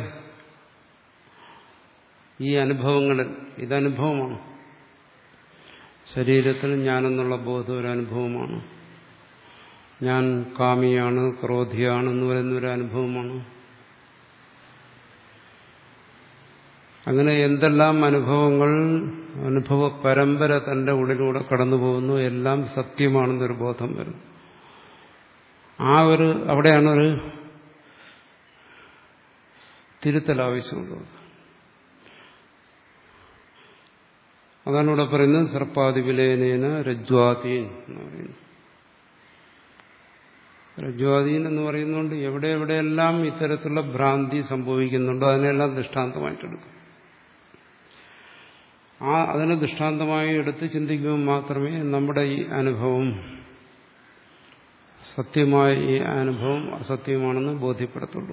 ഈ അനുഭവങ്ങളിൽ ഇതനുഭവമാണ് ശരീരത്തിൽ ഞാനെന്നുള്ള ബോധം ഒരു അനുഭവമാണ് ഞാൻ കാമിയാണ് ക്രോധിയാണെന്ന് പറയുന്ന ഒരു അനുഭവമാണ് അങ്ങനെ എന്തെല്ലാം അനുഭവങ്ങൾ അനുഭവ പരമ്പര തന്റെ ഉള്ളിലൂടെ കടന്നു പോകുന്നു എല്ലാം സത്യമാണെന്നൊരു ബോധം വരും ആ ഒരു അവിടെയാണ് ഒരു തിരുത്തൽ ആവശ്യമുള്ളത് അതാണ് ഇവിടെ പറയുന്നത് സർപ്പാതിവിലേനേന രജ്വാതീൻ എന്ന് പറയുന്നു രജ്വാതീൻ എന്ന് പറയുന്നുകൊണ്ട് എവിടെ എവിടെയെല്ലാം ഇത്തരത്തിലുള്ള ഭ്രാന്തി സംഭവിക്കുന്നുണ്ടോ അതിനെല്ലാം ദൃഷ്ടാന്തമായിട്ടെടുക്കും ആ അതിനെ ദൃഷ്ടാന്തമായി എടുത്ത് ചിന്തിക്കുമ്പോൾ മാത്രമേ നമ്മുടെ ഈ അനുഭവം സത്യമായ ഈ അനുഭവം അസത്യമാണെന്ന് ബോധ്യപ്പെടത്തുള്ളൂ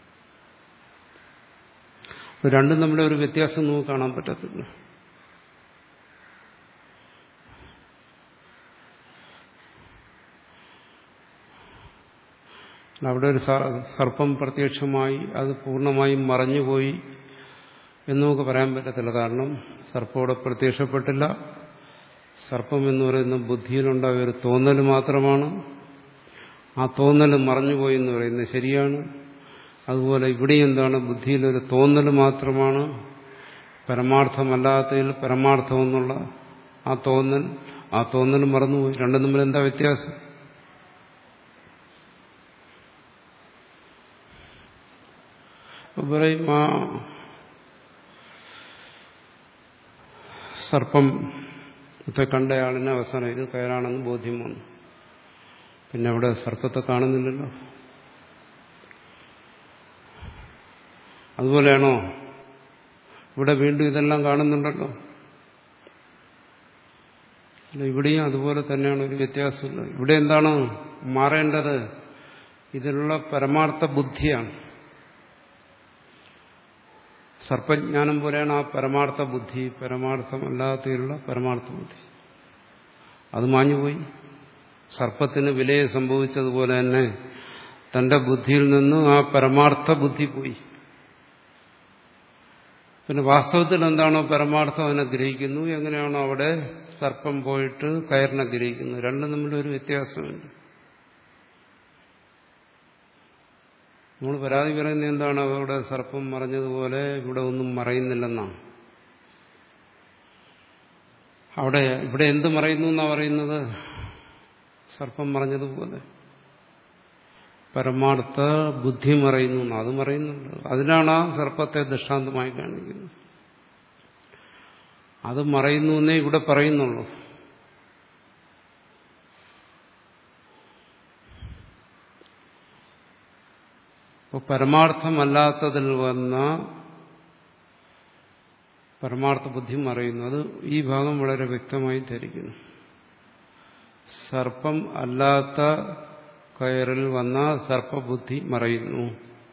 രണ്ടും തമ്മിലെ ഒരു വ്യത്യാസം നമുക്ക് കാണാൻ പറ്റത്തില്ല അവിടെ ഒരു സർപ്പം പ്രത്യക്ഷമായി അത് പൂർണ്ണമായും മറഞ്ഞുപോയി എന്ന് നമുക്ക് പറയാൻ പറ്റത്തില്ല കാരണം സർപ്പം അവിടെ പ്രത്യക്ഷപ്പെട്ടില്ല സർപ്പം എന്ന് പറയുന്ന ബുദ്ധിയിലുണ്ടായ ഒരു തോന്നൽ മാത്രമാണ് ആ തോന്നൽ മറഞ്ഞുപോയി എന്ന് പറയുന്നത് ശരിയാണ് അതുപോലെ ഇവിടെ എന്താണ് ബുദ്ധിയിലൊരു തോന്നൽ മാത്രമാണ് പരമാർത്ഥമല്ലാത്തതിൽ പരമാർത്ഥം എന്നുള്ള ആ തോന്നൽ ആ തോന്നൽ മറന്നുപോയി രണ്ടും തമ്മിൽ എന്താ വ്യത്യാസം പറയും ആ സർപ്പത്തെ കണ്ടയാളിന് അവസാനം ഇത് കയറാണെന്ന് ബോധ്യം വന്നു പിന്നെ അവിടെ സർപ്പത്തെ കാണുന്നില്ലല്ലോ അതുപോലെയാണോ ഇവിടെ വീണ്ടും ഇതെല്ലാം കാണുന്നുണ്ടല്ലോ അല്ല ഇവിടെയും അതുപോലെ തന്നെയാണ് ഒരു വ്യത്യാസമില്ല ഇവിടെ എന്താണ് മാറേണ്ടത് ഇതിലുള്ള പരമാർത്ഥ ബുദ്ധിയാണ് സർപ്പജ്ഞാനം പോലെയാണ് ആ പരമാർത്ഥ ബുദ്ധി പരമാർത്ഥമല്ലാത്തതിലുള്ള പരമാർത്ഥ ബുദ്ധി അത് മാഞ്ഞുപോയി സർപ്പത്തിന് വിലയെ സംഭവിച്ചതുപോലെ തന്നെ തന്റെ ബുദ്ധിയിൽ നിന്ന് ആ പരമാർത്ഥ ബുദ്ധി പോയി പിന്നെ വാസ്തവത്തിൽ എന്താണോ പരമാർത്ഥം അതിനെ ഗ്രഹിക്കുന്നു എങ്ങനെയാണോ അവിടെ സർപ്പം പോയിട്ട് കയറിനെ ഗ്രഹിക്കുന്നു രണ്ടും തമ്മിലൊരു വ്യത്യാസമുണ്ട് നമ്മൾ പരാതി പറയുന്നത് എന്താണ് അവിടെ സർപ്പം മറഞ്ഞതുപോലെ ഇവിടെ ഒന്നും മറയുന്നില്ലെന്നാണ് അവിടെ ഇവിടെ എന്ത് മറയുന്നു എന്നാ പറയുന്നത് സർപ്പം മറഞ്ഞതുപോലെ പരമാർത്ഥ ബുദ്ധി മറയുന്നു അത് മറയുന്നുണ്ട് അതിനാണ് ആ സർപ്പത്തെ ദൃഷ്ടാന്തമായി കാണിക്കുന്നത് അത് മറയുന്നു എന്നേ ഇവിടെ പറയുന്നുള്ളൂ അപ്പോൾ പരമാർത്ഥമല്ലാത്തതിൽ വന്ന പരമാർത്ഥ ബുദ്ധി മറയുന്നു അത് ഈ ഭാഗം വളരെ വ്യക്തമായി ധരിക്കുന്നു സർപ്പം അല്ലാത്ത കയറിൽ വന്ന സർപ്പബുദ്ധി മറയുന്നു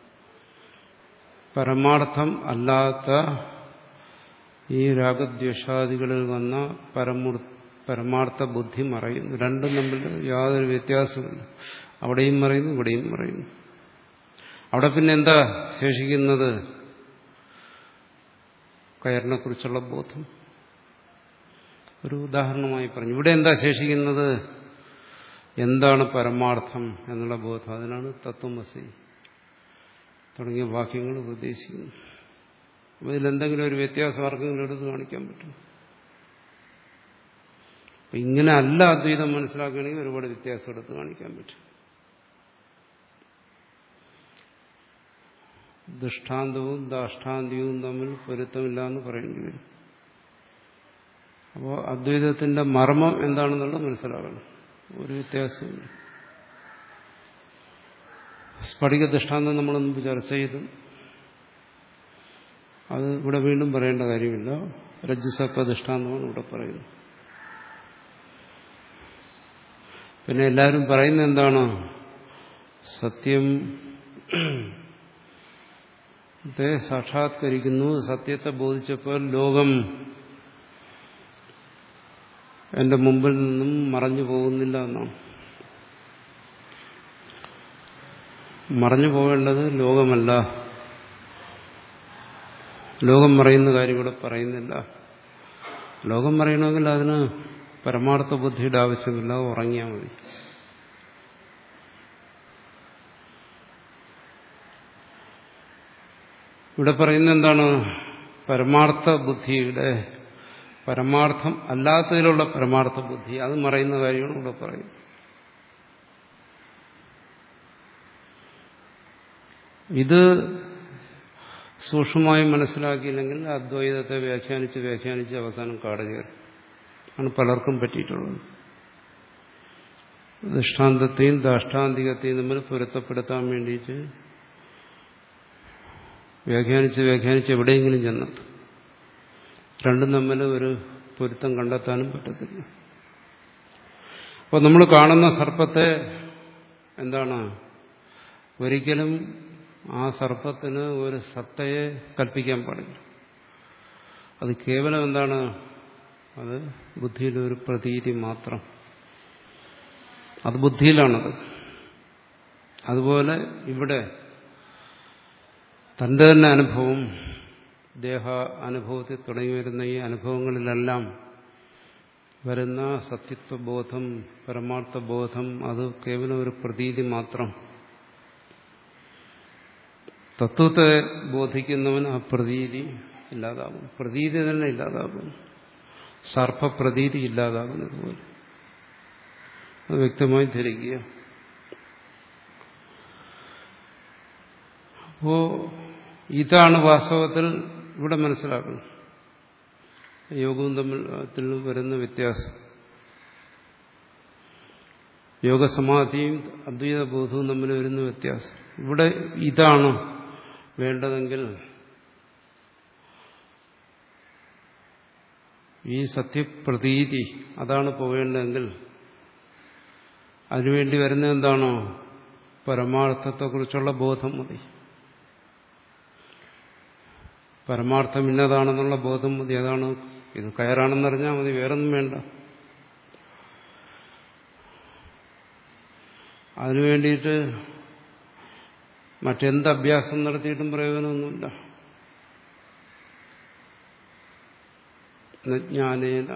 പരമാർത്ഥം അല്ലാത്ത ഈ രാഗദ്വേഷാദികളിൽ വന്ന പരമൂർ പരമാർത്ഥ ബുദ്ധി മറയുന്നു രണ്ടും തമ്മിൽ യാതൊരു വ്യത്യാസമില്ല അവിടെയും മറയുന്നു ഇവിടെയും മറയുന്നു അവിടെ പിന്നെ എന്താ ശേഷിക്കുന്നത് കയറിനെ കുറിച്ചുള്ള ബോധം ഒരു ഉദാഹരണമായി പറഞ്ഞു ഇവിടെ എന്താ ശേഷിക്കുന്നത് എന്താണ് പരമാർത്ഥം എന്നുള്ള ബോധം അതിനാണ് തത്വമസി തുടങ്ങിയ വാക്യങ്ങൾ ഉപദേശിക്കുന്നു അപ്പോൾ ഇതിലെന്തെങ്കിലും ഒരു വ്യത്യാസം ആർക്കെങ്കിലും എടുത്ത് കാണിക്കാൻ പറ്റും അപ്പം ഇങ്ങനെ അല്ല അദ്വൈതം മനസ്സിലാക്കുകയാണെങ്കിൽ ഒരുപാട് വ്യത്യാസം എടുത്ത് കാണിക്കാൻ പറ്റും ദൃഷ്ടാന്തവും ദാഷ്ടാന്തിയവും തമ്മിൽ പൊരുത്തമില്ല എന്ന് പറയേണ്ടി വരും അപ്പോൾ അദ്വൈതത്തിന്റെ മർമ്മം എന്താണെന്നുള്ളത് മനസ്സിലാകണം ഒരു വ്യത്യാസമില്ല സ്ഫടിക ദൃഷ്ടാന്തം നമ്മൾ മുമ്പ് ചർച്ച ചെയ്തു അത് ഇവിടെ വീണ്ടും പറയേണ്ട കാര്യമില്ല രജ്ജുസർപ്പ ദൃഷ്ടാന്തമാണ് ഇവിടെ പറയുന്നത് പിന്നെ എല്ലാവരും പറയുന്നത് എന്താണ് സത്യം ത്തെ സാക്ഷാത്കരിക്കുന്നു സത്യത്തെ ബോധിച്ചപ്പോൾ ലോകം എന്റെ മുമ്പിൽ നിന്നും മറഞ്ഞു പോകുന്നില്ല എന്നാണ് മറഞ്ഞു പോകേണ്ടത് ലോകമല്ല ലോകം പറയുന്ന കാര്യം ഇവിടെ പറയുന്നില്ല ലോകം പറയണമെങ്കിൽ അതിന് പരമാർത്ഥ ബുദ്ധിയുടെ ആവശ്യമില്ല ഉറങ്ങിയാൽ മതി ഇവിടെ പറയുന്ന എന്താണ് പരമാർത്ഥ ബുദ്ധിയുടെ പരമാർത്ഥം അല്ലാത്തതിലുള്ള പരമാർത്ഥ ബുദ്ധി അത് മറയുന്ന കാര്യമാണ് ഇവിടെ പറയുന്നത് ഇത് സൂക്ഷ്മമായി മനസ്സിലാക്കിയില്ലെങ്കിൽ അദ്വൈതത്തെ വ്യാഖ്യാനിച്ച് വ്യാഖ്യാനിച്ച് അവസാനം കാട് കയറി ആണ് പലർക്കും പറ്റിയിട്ടുള്ളത് ദൃഷ്ടാന്തത്തെയും ദാഷ്ടാന്തികത്തെയും തമ്മിൽ പൊരുത്തപ്പെടുത്താൻ വേണ്ടിയിട്ട് വ്യാഖ്യാനിച്ച് വ്യാഖ്യാനിച്ച് എവിടെയെങ്കിലും ചെന്നെത്തും രണ്ടും തമ്മിൽ ഒരു പൊരുത്തം കണ്ടെത്താനും പറ്റത്തില്ല അപ്പോൾ നമ്മൾ കാണുന്ന സർപ്പത്തെ എന്താണ് ഒരിക്കലും ആ സർപ്പത്തിന് ഒരു സത്തയെ കൽപ്പിക്കാൻ പാടില്ല അത് കേവലം എന്താണ് അത് ബുദ്ധിയിലെ ഒരു പ്രതീതി മാത്രം അത് ബുദ്ധിയിലാണത് അതുപോലെ ഇവിടെ തന്റെ തന്നെ അനുഭവം ദേഹ അനുഭവത്തിൽ തുടങ്ങി വരുന്ന ഈ അനുഭവങ്ങളിലെല്ലാം വരുന്ന സത്യത്വബോധം പരമാർത്ഥബോധം അത് കേവലം ഒരു പ്രതീതി മാത്രം തത്വത്തെ ബോധിക്കുന്നവൻ ആ പ്രതീതി ഇല്ലാതാകും പ്രതീതി തന്നെ ഇല്ലാതാകും സർപ്പപ്രതീതി ഇല്ലാതാകുന്നത് പോലെ അത് വ്യക്തമായി ധരിക്കുക അപ്പോ ഇതാണ് വാസ്തവത്തിൽ ഇവിടെ മനസ്സിലാക്കുന്നത് യോഗവും തമ്മിൽ വരുന്ന വ്യത്യാസം യോഗസമാധിയും അദ്വൈത ബോധവും തമ്മിൽ വരുന്ന വ്യത്യാസം ഇവിടെ ഇതാണ് വേണ്ടതെങ്കിൽ ഈ സത്യപ്രതീതി അതാണ് പോകേണ്ടതെങ്കിൽ അതിനുവേണ്ടി വരുന്ന എന്താണോ പരമാർത്ഥത്തെക്കുറിച്ചുള്ള ബോധം മതി പരമാർത്ഥം ഇന്നതാണെന്നുള്ള ബോധം മതി അതാണ് ഇത് കയറാണെന്നറിഞ്ഞാൽ മതി വേറൊന്നും വേണ്ട അതിനു വേണ്ടിയിട്ട് മറ്റെന്ത് അഭ്യാസം നടത്തിയിട്ടും പ്രയോജനമൊന്നുമില്ല ജ്ഞാനേന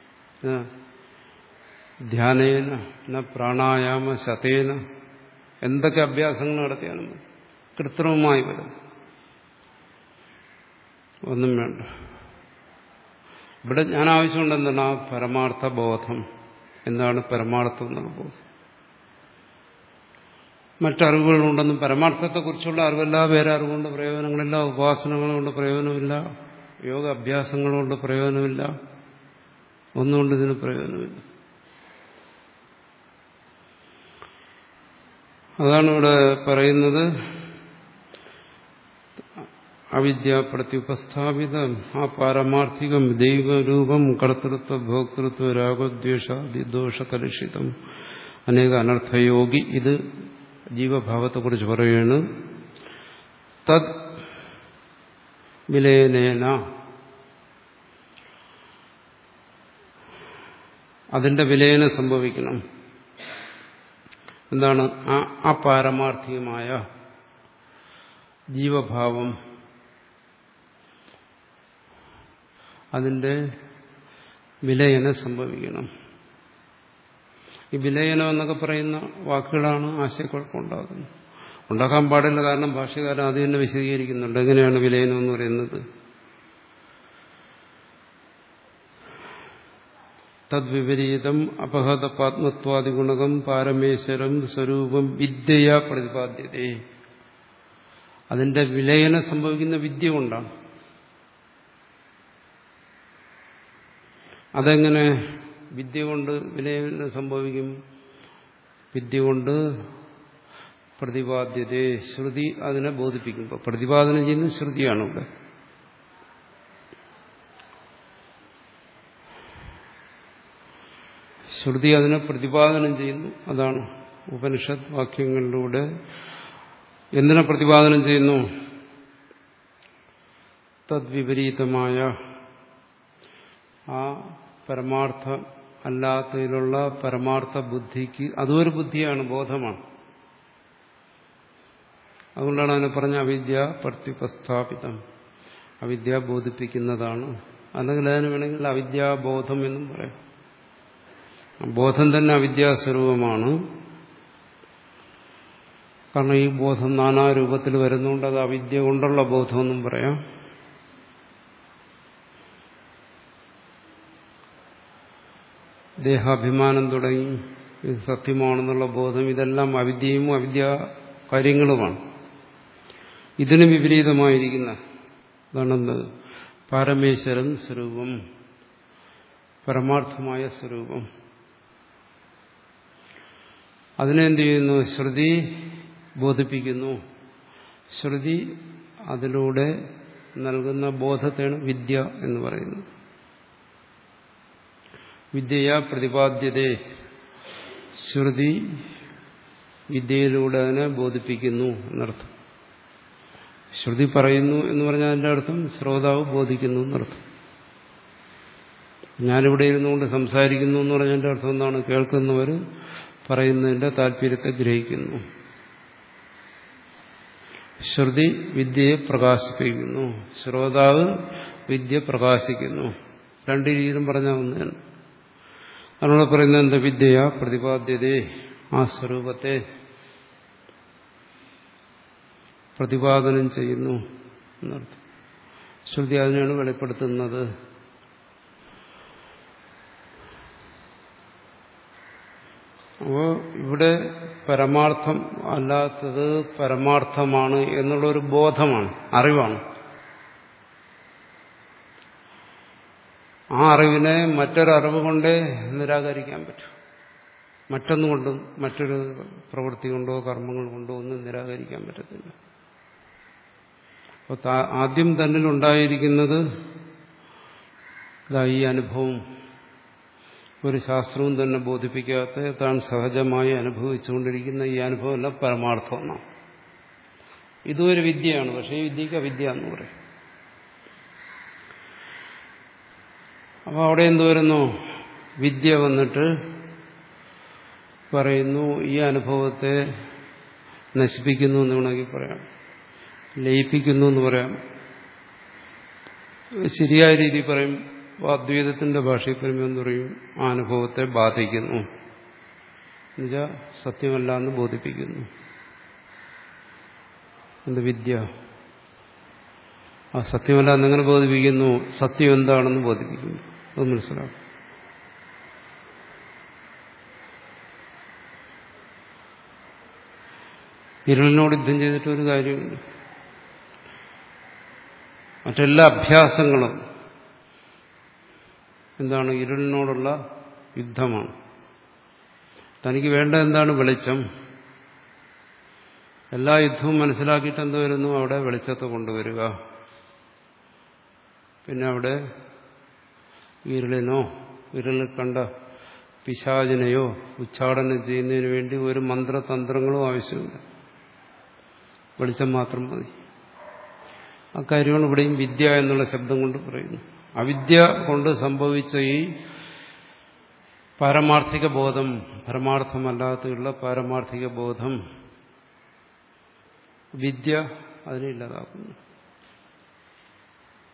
ധ്യാനേന ന പ്രാണായാമ ശതേന എന്തൊക്കെ അഭ്യാസങ്ങൾ നടത്തിയാലും കൃത്രിമമായി വരും ഒന്നും വേണ്ട ഇവിടെ ഞാൻ ആവശ്യമുണ്ട് എന്താണ് ആ പരമാർത്ഥ ബോധം എന്താണ് പരമാർത്ഥം എന്നുള്ള ബോധം മറ്ററിവുകളുണ്ടെന്നും പരമാർത്ഥത്തെക്കുറിച്ചുള്ള അറിവല്ല വേറെ അറിവുകൊണ്ട് പ്രയോജനങ്ങളില്ല ഉപാസനകളുകൊണ്ട് പ്രയോജനമില്ല യോഗ അഭ്യാസങ്ങളുകൊണ്ട് പ്രയോജനമില്ല ഒന്നുകൊണ്ട് ഇതിന് പ്രയോജനമില്ല അതാണ് ഇവിടെ പറയുന്നത് അവിദ്യ പ്രത്യുപസ്ഥാപിതം ആ പാരമാർത്ഥികം ദൈവരൂപം കർത്തൃത്വ ഭോക്തൃത്വ രാഗദ്വേഷാദി ദോഷകലുഷിതം അനേക അനർത്ഥയോഗി ഇത് ജീവഭാവത്തെക്കുറിച്ച് പറയുകയാണ് തത് വിലയനേന അതിന്റെ വിലയനം സംഭവിക്കണം എന്താണ് ആ അപാരമാർത്ഥികമായ ജീവഭാവം അതിന്റെ വിലയനം സംഭവിക്കണം ഈ വിലയനം എന്നൊക്കെ പറയുന്ന വാക്കുകളാണ് ആശയക്കുഴപ്പമുണ്ടാകുന്നത് ഉണ്ടാക്കാൻ പാടില്ല കാരണം ഭാഷ്യകാരൻ അത് തന്നെ വിശദീകരിക്കുന്നുണ്ട് എങ്ങനെയാണ് വിലയനം എന്ന് പറയുന്നത് തദ്വിപരീതം അപഹത പാത്മത്വാദിഗുണകം പാരമേശ്വരം സ്വരൂപം വിദ്യയാ പ്രതിപാദ്യതേ അതിന്റെ വിലയനം സംഭവിക്കുന്ന വിദ്യ കൊണ്ടാണ് അതെങ്ങനെ വിദ്യ കൊണ്ട് വിലയനം സംഭവിക്കും വിദ്യ കൊണ്ട് പ്രതിപാദ്യതേ ശ്രുതി അതിനെ ബോധിപ്പിക്കുമ്പോൾ പ്രതിപാദനം ചെയ്യുന്നത് ശ്രുതിയാണ് ഇവിടെ ശ്രുതി അതിനെ പ്രതിപാദനം ചെയ്യുന്നു അതാണ് ഉപനിഷത്ത് വാക്യങ്ങളിലൂടെ എന്തിനെ പ്രതിപാദനം ചെയ്യുന്നു തദ്വിപരീതമായ ആ പരമാർത്ഥ അല്ലാത്തതിലുള്ള പരമാർത്ഥ ബുദ്ധിക്ക് അതും ഒരു ബുദ്ധിയാണ് ബോധമാണ് അതുകൊണ്ടാണ് അതിനെ പറഞ്ഞ അവിദ്യ പ്രത്യുപസ്ഥാപിതം അവിദ്യ ബോധിപ്പിക്കുന്നതാണ് അല്ലെങ്കിൽ അതിന് വേണമെങ്കിൽ അവിദ്യാബോധം എന്നും പറയാം ബോധം തന്നെ അവിദ്യാസ്വരൂപമാണ് കാരണം ഈ ബോധം നാനാരൂപത്തിൽ വരുന്നുകൊണ്ട് അത് അവിദ്യ കൊണ്ടുള്ള ബോധമെന്നും പറയാം ദേഹാഭിമാനം തുടങ്ങി ഇത് സത്യമാണെന്നുള്ള ബോധം ഇതെല്ലാം അവിദ്യയും അവിദ്യ കാര്യങ്ങളുമാണ് ഇതിന് വിപരീതമായിരിക്കുന്ന അതാണെന്ത് പരമേശ്വരൻ സ്വരൂപം പരമാർത്ഥമായ സ്വരൂപം അതിനെന്ത് ചെയ്യുന്നു ശ്രുതി ബോധിപ്പിക്കുന്നു ശ്രുതി അതിലൂടെ നൽകുന്ന ബോധത്തെയാണ് വിദ്യ എന്ന് പറയുന്നത് വിദ്യയാ പ്രതിപാദ്യതേ ശ്രുതി വിദ്യയിലൂടെ അതിനെ ബോധിപ്പിക്കുന്നു എന്നർത്ഥം ശ്രുതി പറയുന്നു എന്ന് പറഞ്ഞാൽ അതിൻ്റെ അർത്ഥം ശ്രോതാവ് ബോധിക്കുന്നു എന്നർത്ഥം ഞാനിവിടെ ഇരുന്നുകൊണ്ട് സംസാരിക്കുന്നു എന്ന് പറഞ്ഞതിൻ്റെ അർത്ഥം എന്താണ് കേൾക്കുന്നവർ പറയുന്നതിന്റെ താല്പര്യത്തെ ഗ്രഹിക്കുന്നു ശ്രുതി വിദ്യയെ പ്രകാശിപ്പിക്കുന്നു ശ്രോതാവ് വിദ്യ പ്രകാശിക്കുന്നു രണ്ട് രീതിയിലും പറഞ്ഞാൽ ഒന്ന് തന്നെ അതിനോട് പറയുന്നത് എന്താ വിദ്യയാ പ്രതിപാദ്യതയെ ആ സ്വരൂപത്തെ പ്രതിപാദനം ചെയ്യുന്നു എന്നർത്ഥം ശ്രുതി അതിനെയാണ് വെളിപ്പെടുത്തുന്നത് അപ്പോൾ ഇവിടെ പരമാർത്ഥം അല്ലാത്തത് പരമാർത്ഥമാണ് എന്നുള്ളൊരു ബോധമാണ് അറിവാണ് ആ അറിവിനെ മറ്റൊരറിവ് കൊണ്ടേ നിരാകരിക്കാൻ പറ്റും മറ്റൊന്നുകൊണ്ടും മറ്റൊരു പ്രവൃത്തി കൊണ്ടോ കർമ്മങ്ങൾ കൊണ്ടോ ഒന്നും നിരാകരിക്കാൻ പറ്റത്തില്ല അപ്പോൾ ആദ്യം തന്നിൽ ഉണ്ടായിരിക്കുന്നത് ഈ അനുഭവം ഒരു ശാസ്ത്രവും തന്നെ ബോധിപ്പിക്കാത്ത താൻ സഹജമായി അനുഭവിച്ചുകൊണ്ടിരിക്കുന്ന ഈ അനുഭവമല്ല പരമാർത്ഥമെന്നാണ് ഇതും ഒരു വിദ്യയാണ് പക്ഷേ ഈ വിദ്യക്ക് അവിദ്യ എന്ന് പറയും അപ്പോൾ അവിടെ എന്ത് വരുന്നു വിദ്യ വന്നിട്ട് പറയുന്നു ഈ അനുഭവത്തെ നശിപ്പിക്കുന്നു എന്ന് വേണമെങ്കിൽ പറയാം ലയിപ്പിക്കുന്നു എന്ന് പറയാം ശരിയായ രീതിയിൽ പറയും അദ്വൈതത്തിന്റെ ഭാഷയിൽ പറയുമ്പോൾ എന്ന് പറയും ആ അനുഭവത്തെ ബാധിക്കുന്നു എന്നുവെച്ചാൽ സത്യമല്ല എന്ന് ബോധിപ്പിക്കുന്നു എന്ത് വിദ്യ ആ സത്യമല്ല എന്നെങ്ങനെ ബോധിപ്പിക്കുന്നു സത്യം എന്താണെന്ന് ബോധിപ്പിക്കുന്നു അത് മനസ്സിലാക്കും ഇരുളിനോട് യുദ്ധം ചെയ്തിട്ട് ഒരു കാര്യമില്ല മറ്റെല്ലാ അഭ്യാസങ്ങളും എന്താണ് ഇരുളിനോടുള്ള യുദ്ധമാണ് തനിക്ക് വേണ്ട എന്താണ് വെളിച്ചം എല്ലാ യുദ്ധവും മനസ്സിലാക്കിയിട്ട് എന്ത് വരുന്നു അവിടെ വെളിച്ചത്തെ കൊണ്ടുവരിക പിന്നെ അവിടെ ഇരുളിനോ ഇരുളിൽ കണ്ട പിശാചിനെയോ ഉച്ചാടനം ചെയ്യുന്നതിന് വേണ്ടി ഒരു മന്ത്രതന്ത്രങ്ങളും ആവശ്യമില്ല വെളിച്ചം മാത്രം മതി അക്കാര്യമാണ് ഇവിടെയും വിദ്യ എന്നുള്ള ശബ്ദം കൊണ്ട് പറയുന്നു അവിദ്യ കൊണ്ട് സംഭവിച്ച ഈ പാരമാർത്ഥിക ബോധം പരമാർത്ഥമല്ലാത്തുള്ള പാരമാർത്ഥിക ബോധം വിദ്യ അതിനെ ഇല്ലാതാക്കുന്നു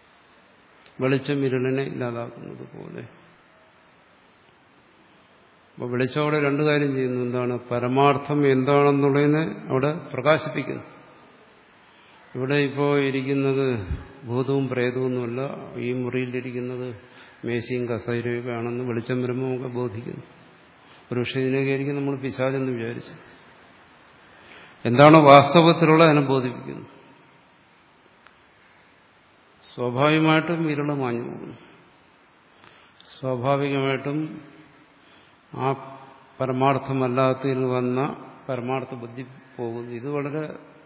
വെളിച്ചം ഇരുളിനെ ഇല്ലാതാക്കുന്നത് പോലെ അപ്പോൾ വെളിച്ചം അവിടെ രണ്ടു കാര്യം ചെയ്യുന്നു എന്താണ് പരമാർത്ഥം എന്താണെന്നുള്ളതിനെ അവിടെ പ്രകാശിപ്പിക്കുന്നു ഇവിടെ ഇപ്പോൾ ഇരിക്കുന്നത് ഭൂതവും പ്രേതവുമൊന്നുമല്ല ഈ മുറിയിലിരിക്കുന്നത് മേശയും കസൈരയൊക്കെ ആണെന്ന് വെളിച്ചം വരുമ്പോൾ നമുക്ക് ബോധിക്കുന്നു ഒരു പക്ഷേ ഇതിനൊക്കെ ആയിരിക്കും നമ്മൾ പിശാചെന്ന് വിചാരിച്ചു എന്താണോ വാസ്തവത്തിലുള്ള അതിനെ ബോധിപ്പിക്കുന്നു സ്വാഭാവികമായിട്ടും ഇരുള് മാഞ്ഞു പോകുന്നു സ്വാഭാവികമായിട്ടും ആ പരമാർത്ഥമല്ലാത്തതിൽ വന്ന പരമാർത്ഥ ബുദ്ധി പോകുന്നു ഇത് വളരെ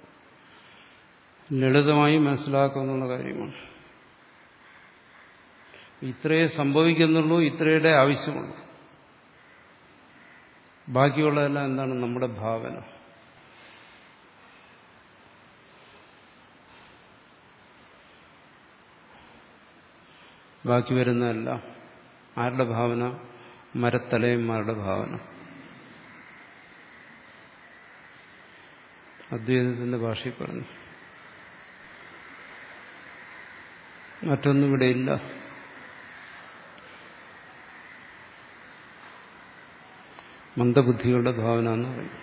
ലളിതമായി മനസ്സിലാക്കാവുന്ന കാര്യമാണ് ഇത്രയേ സംഭവിക്കുന്നുള്ളൂ ഇത്രയുടെ ആവശ്യമുള്ളൂ ബാക്കിയുള്ളതെല്ലാം എന്താണ് നമ്മുടെ ഭാവന ബാക്കി വരുന്നതല്ല ആരുടെ ഭാവന മരത്തലയന്മാരുടെ ഭാവന അദ്വൈതത്തിന്റെ ഭാഷയിൽ പറഞ്ഞു മറ്റൊന്നും ഇവിടെ ഇല്ല മന്ദബുദ്ധികളുടെ ഭാവന എന്ന് പറയും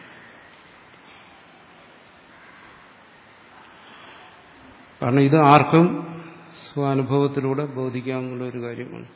കാരണം ഇത് ആർക്കും സ്വാനുഭവത്തിലൂടെ ബോധിക്കാവുന്ന ഒരു കാര്യമാണ്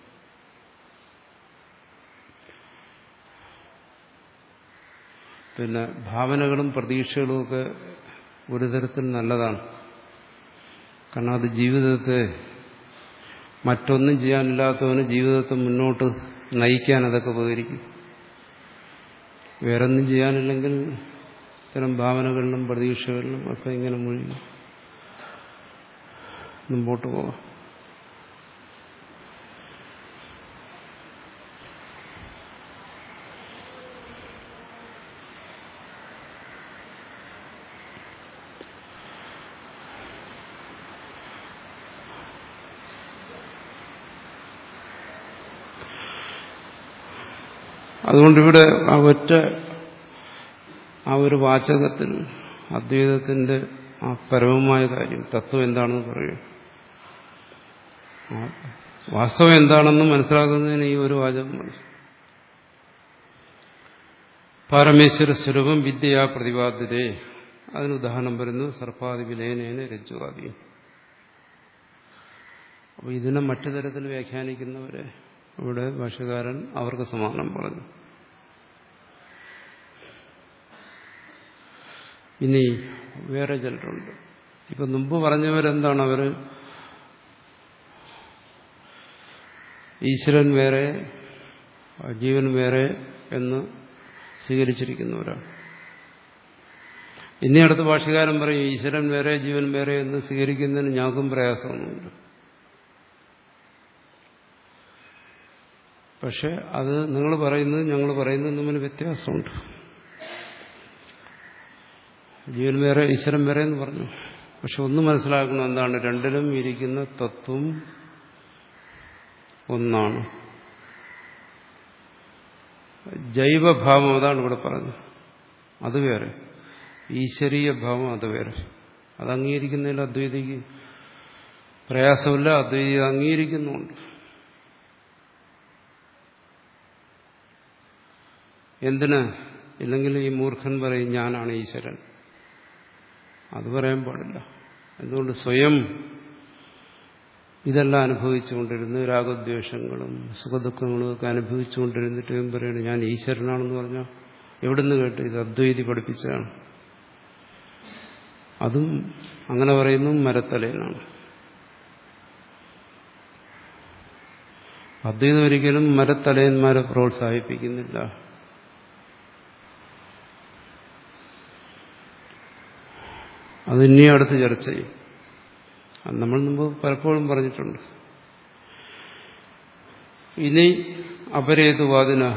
പിന്നെ ഭാവനകളും പ്രതീക്ഷകളും ഒക്കെ ഒരു തരത്തിൽ നല്ലതാണ് കാരണം അത് ജീവിതത്തെ മറ്റൊന്നും ചെയ്യാനില്ലാത്തവന് ജീവിതത്തെ മുന്നോട്ട് നയിക്കാൻ അതൊക്കെ ഉപകരിക്കും വേറൊന്നും ചെയ്യാനില്ലെങ്കിൽ ഇത്തരം ഭാവനകളിലും പ്രതീക്ഷകളിലും ഒക്കെ ഇങ്ങനെ മുഴുകി മുമ്പോട്ട് പോകാം അതുകൊണ്ടിവിടെ ആ ഒറ്റ ആ ഒരു വാചകത്തിൽ അദ്വൈതത്തിന്റെ ആ പരമമായ കാര്യം തത്വം എന്താണെന്ന് പറയും വാസ്തവം എന്താണെന്ന് മനസ്സിലാക്കുന്നതിന് ഈ ഒരു വാചകം മതി പരമേശ്വര സ്വരൂപം വിദ്യയാ പ്രതിപാദ്യതേ അതിന് ഉദാഹരണം പറയുന്നു സർപ്പാദി വിലയനേന രജ്ജുവാദിയും അപ്പോൾ ഇതിനെ മറ്റു തരത്തിൽ വ്യാഖ്യാനിക്കുന്നവരെ ഇവിടെ ഭാഷകാരൻ അവർക്ക് സമാനം പറഞ്ഞു ഇനി വേറെ ചിലരുണ്ട് ഇപ്പൊ മുമ്പ് പറഞ്ഞവരെന്താണ് അവര് ഈശ്വരൻ വേറെ ജീവൻ വേറെ എന്ന് സ്വീകരിച്ചിരിക്കുന്നവരാണ് ഇനി അടുത്ത ഭാഷകാരൻ പറയും ഈശ്വരൻ വേറെ ജീവൻ വേറെ എന്ന് സ്വീകരിക്കുന്നതിന് ഞങ്ങൾക്കും പ്രയാസമൊന്നുമില്ല പക്ഷെ അത് നിങ്ങൾ പറയുന്നത് ഞങ്ങൾ പറയുന്നത് തമ്മിൽ വ്യത്യാസമുണ്ട് ജീവൻ വേറെ ഈശ്വരൻ വേറെ എന്ന് പറഞ്ഞു പക്ഷെ ഒന്ന് മനസ്സിലാക്കണം എന്താണ് രണ്ടിലും ഇരിക്കുന്ന തത്വം ഒന്നാണ് ജൈവഭാവം അതാണ് ഇവിടെ പറഞ്ഞത് അത് വേറെ ഈശ്വരീയ ഭാവം അത് വേറെ അത് അംഗീകരിക്കുന്നതിൽ അദ്വൈതിക്ക് പ്രയാസമില്ല അദ്വൈതി അംഗീകരിക്കുന്നുണ്ട് എന്തിന് ഇല്ലെങ്കിൽ ഈ മൂർഖൻ പറയും ഞാനാണ് ഈശ്വരൻ അത് പറയാൻ പാടില്ല എന്തുകൊണ്ട് സ്വയം ഇതെല്ലാം അനുഭവിച്ചുകൊണ്ടിരുന്ന് രാഗദ്വേഷങ്ങളും സുഖദുഃഖങ്ങളും ഒക്കെ അനുഭവിച്ചുകൊണ്ടിരുന്നിട്ട് പറയുന്നത് ഞാൻ ഈശ്വരനാണെന്ന് പറഞ്ഞാൽ എവിടുന്ന് കേട്ട് ഇത് അദ്വൈതി പഠിപ്പിച്ചതാണ് അതും അങ്ങനെ പറയുന്നു മരത്തലയിലാണ് അദ്വൈതം ഒരിക്കലും മരത്തലയന്മാരെ പ്രോത്സാഹിപ്പിക്കുന്നില്ല അത് ഇനി അടുത്ത് ചർച്ച ചെയ്യും അത് നമ്മൾ മുമ്പ് പലപ്പോഴും പറഞ്ഞിട്ടുണ്ട് ഇനി അപരേതുവാദിനഹ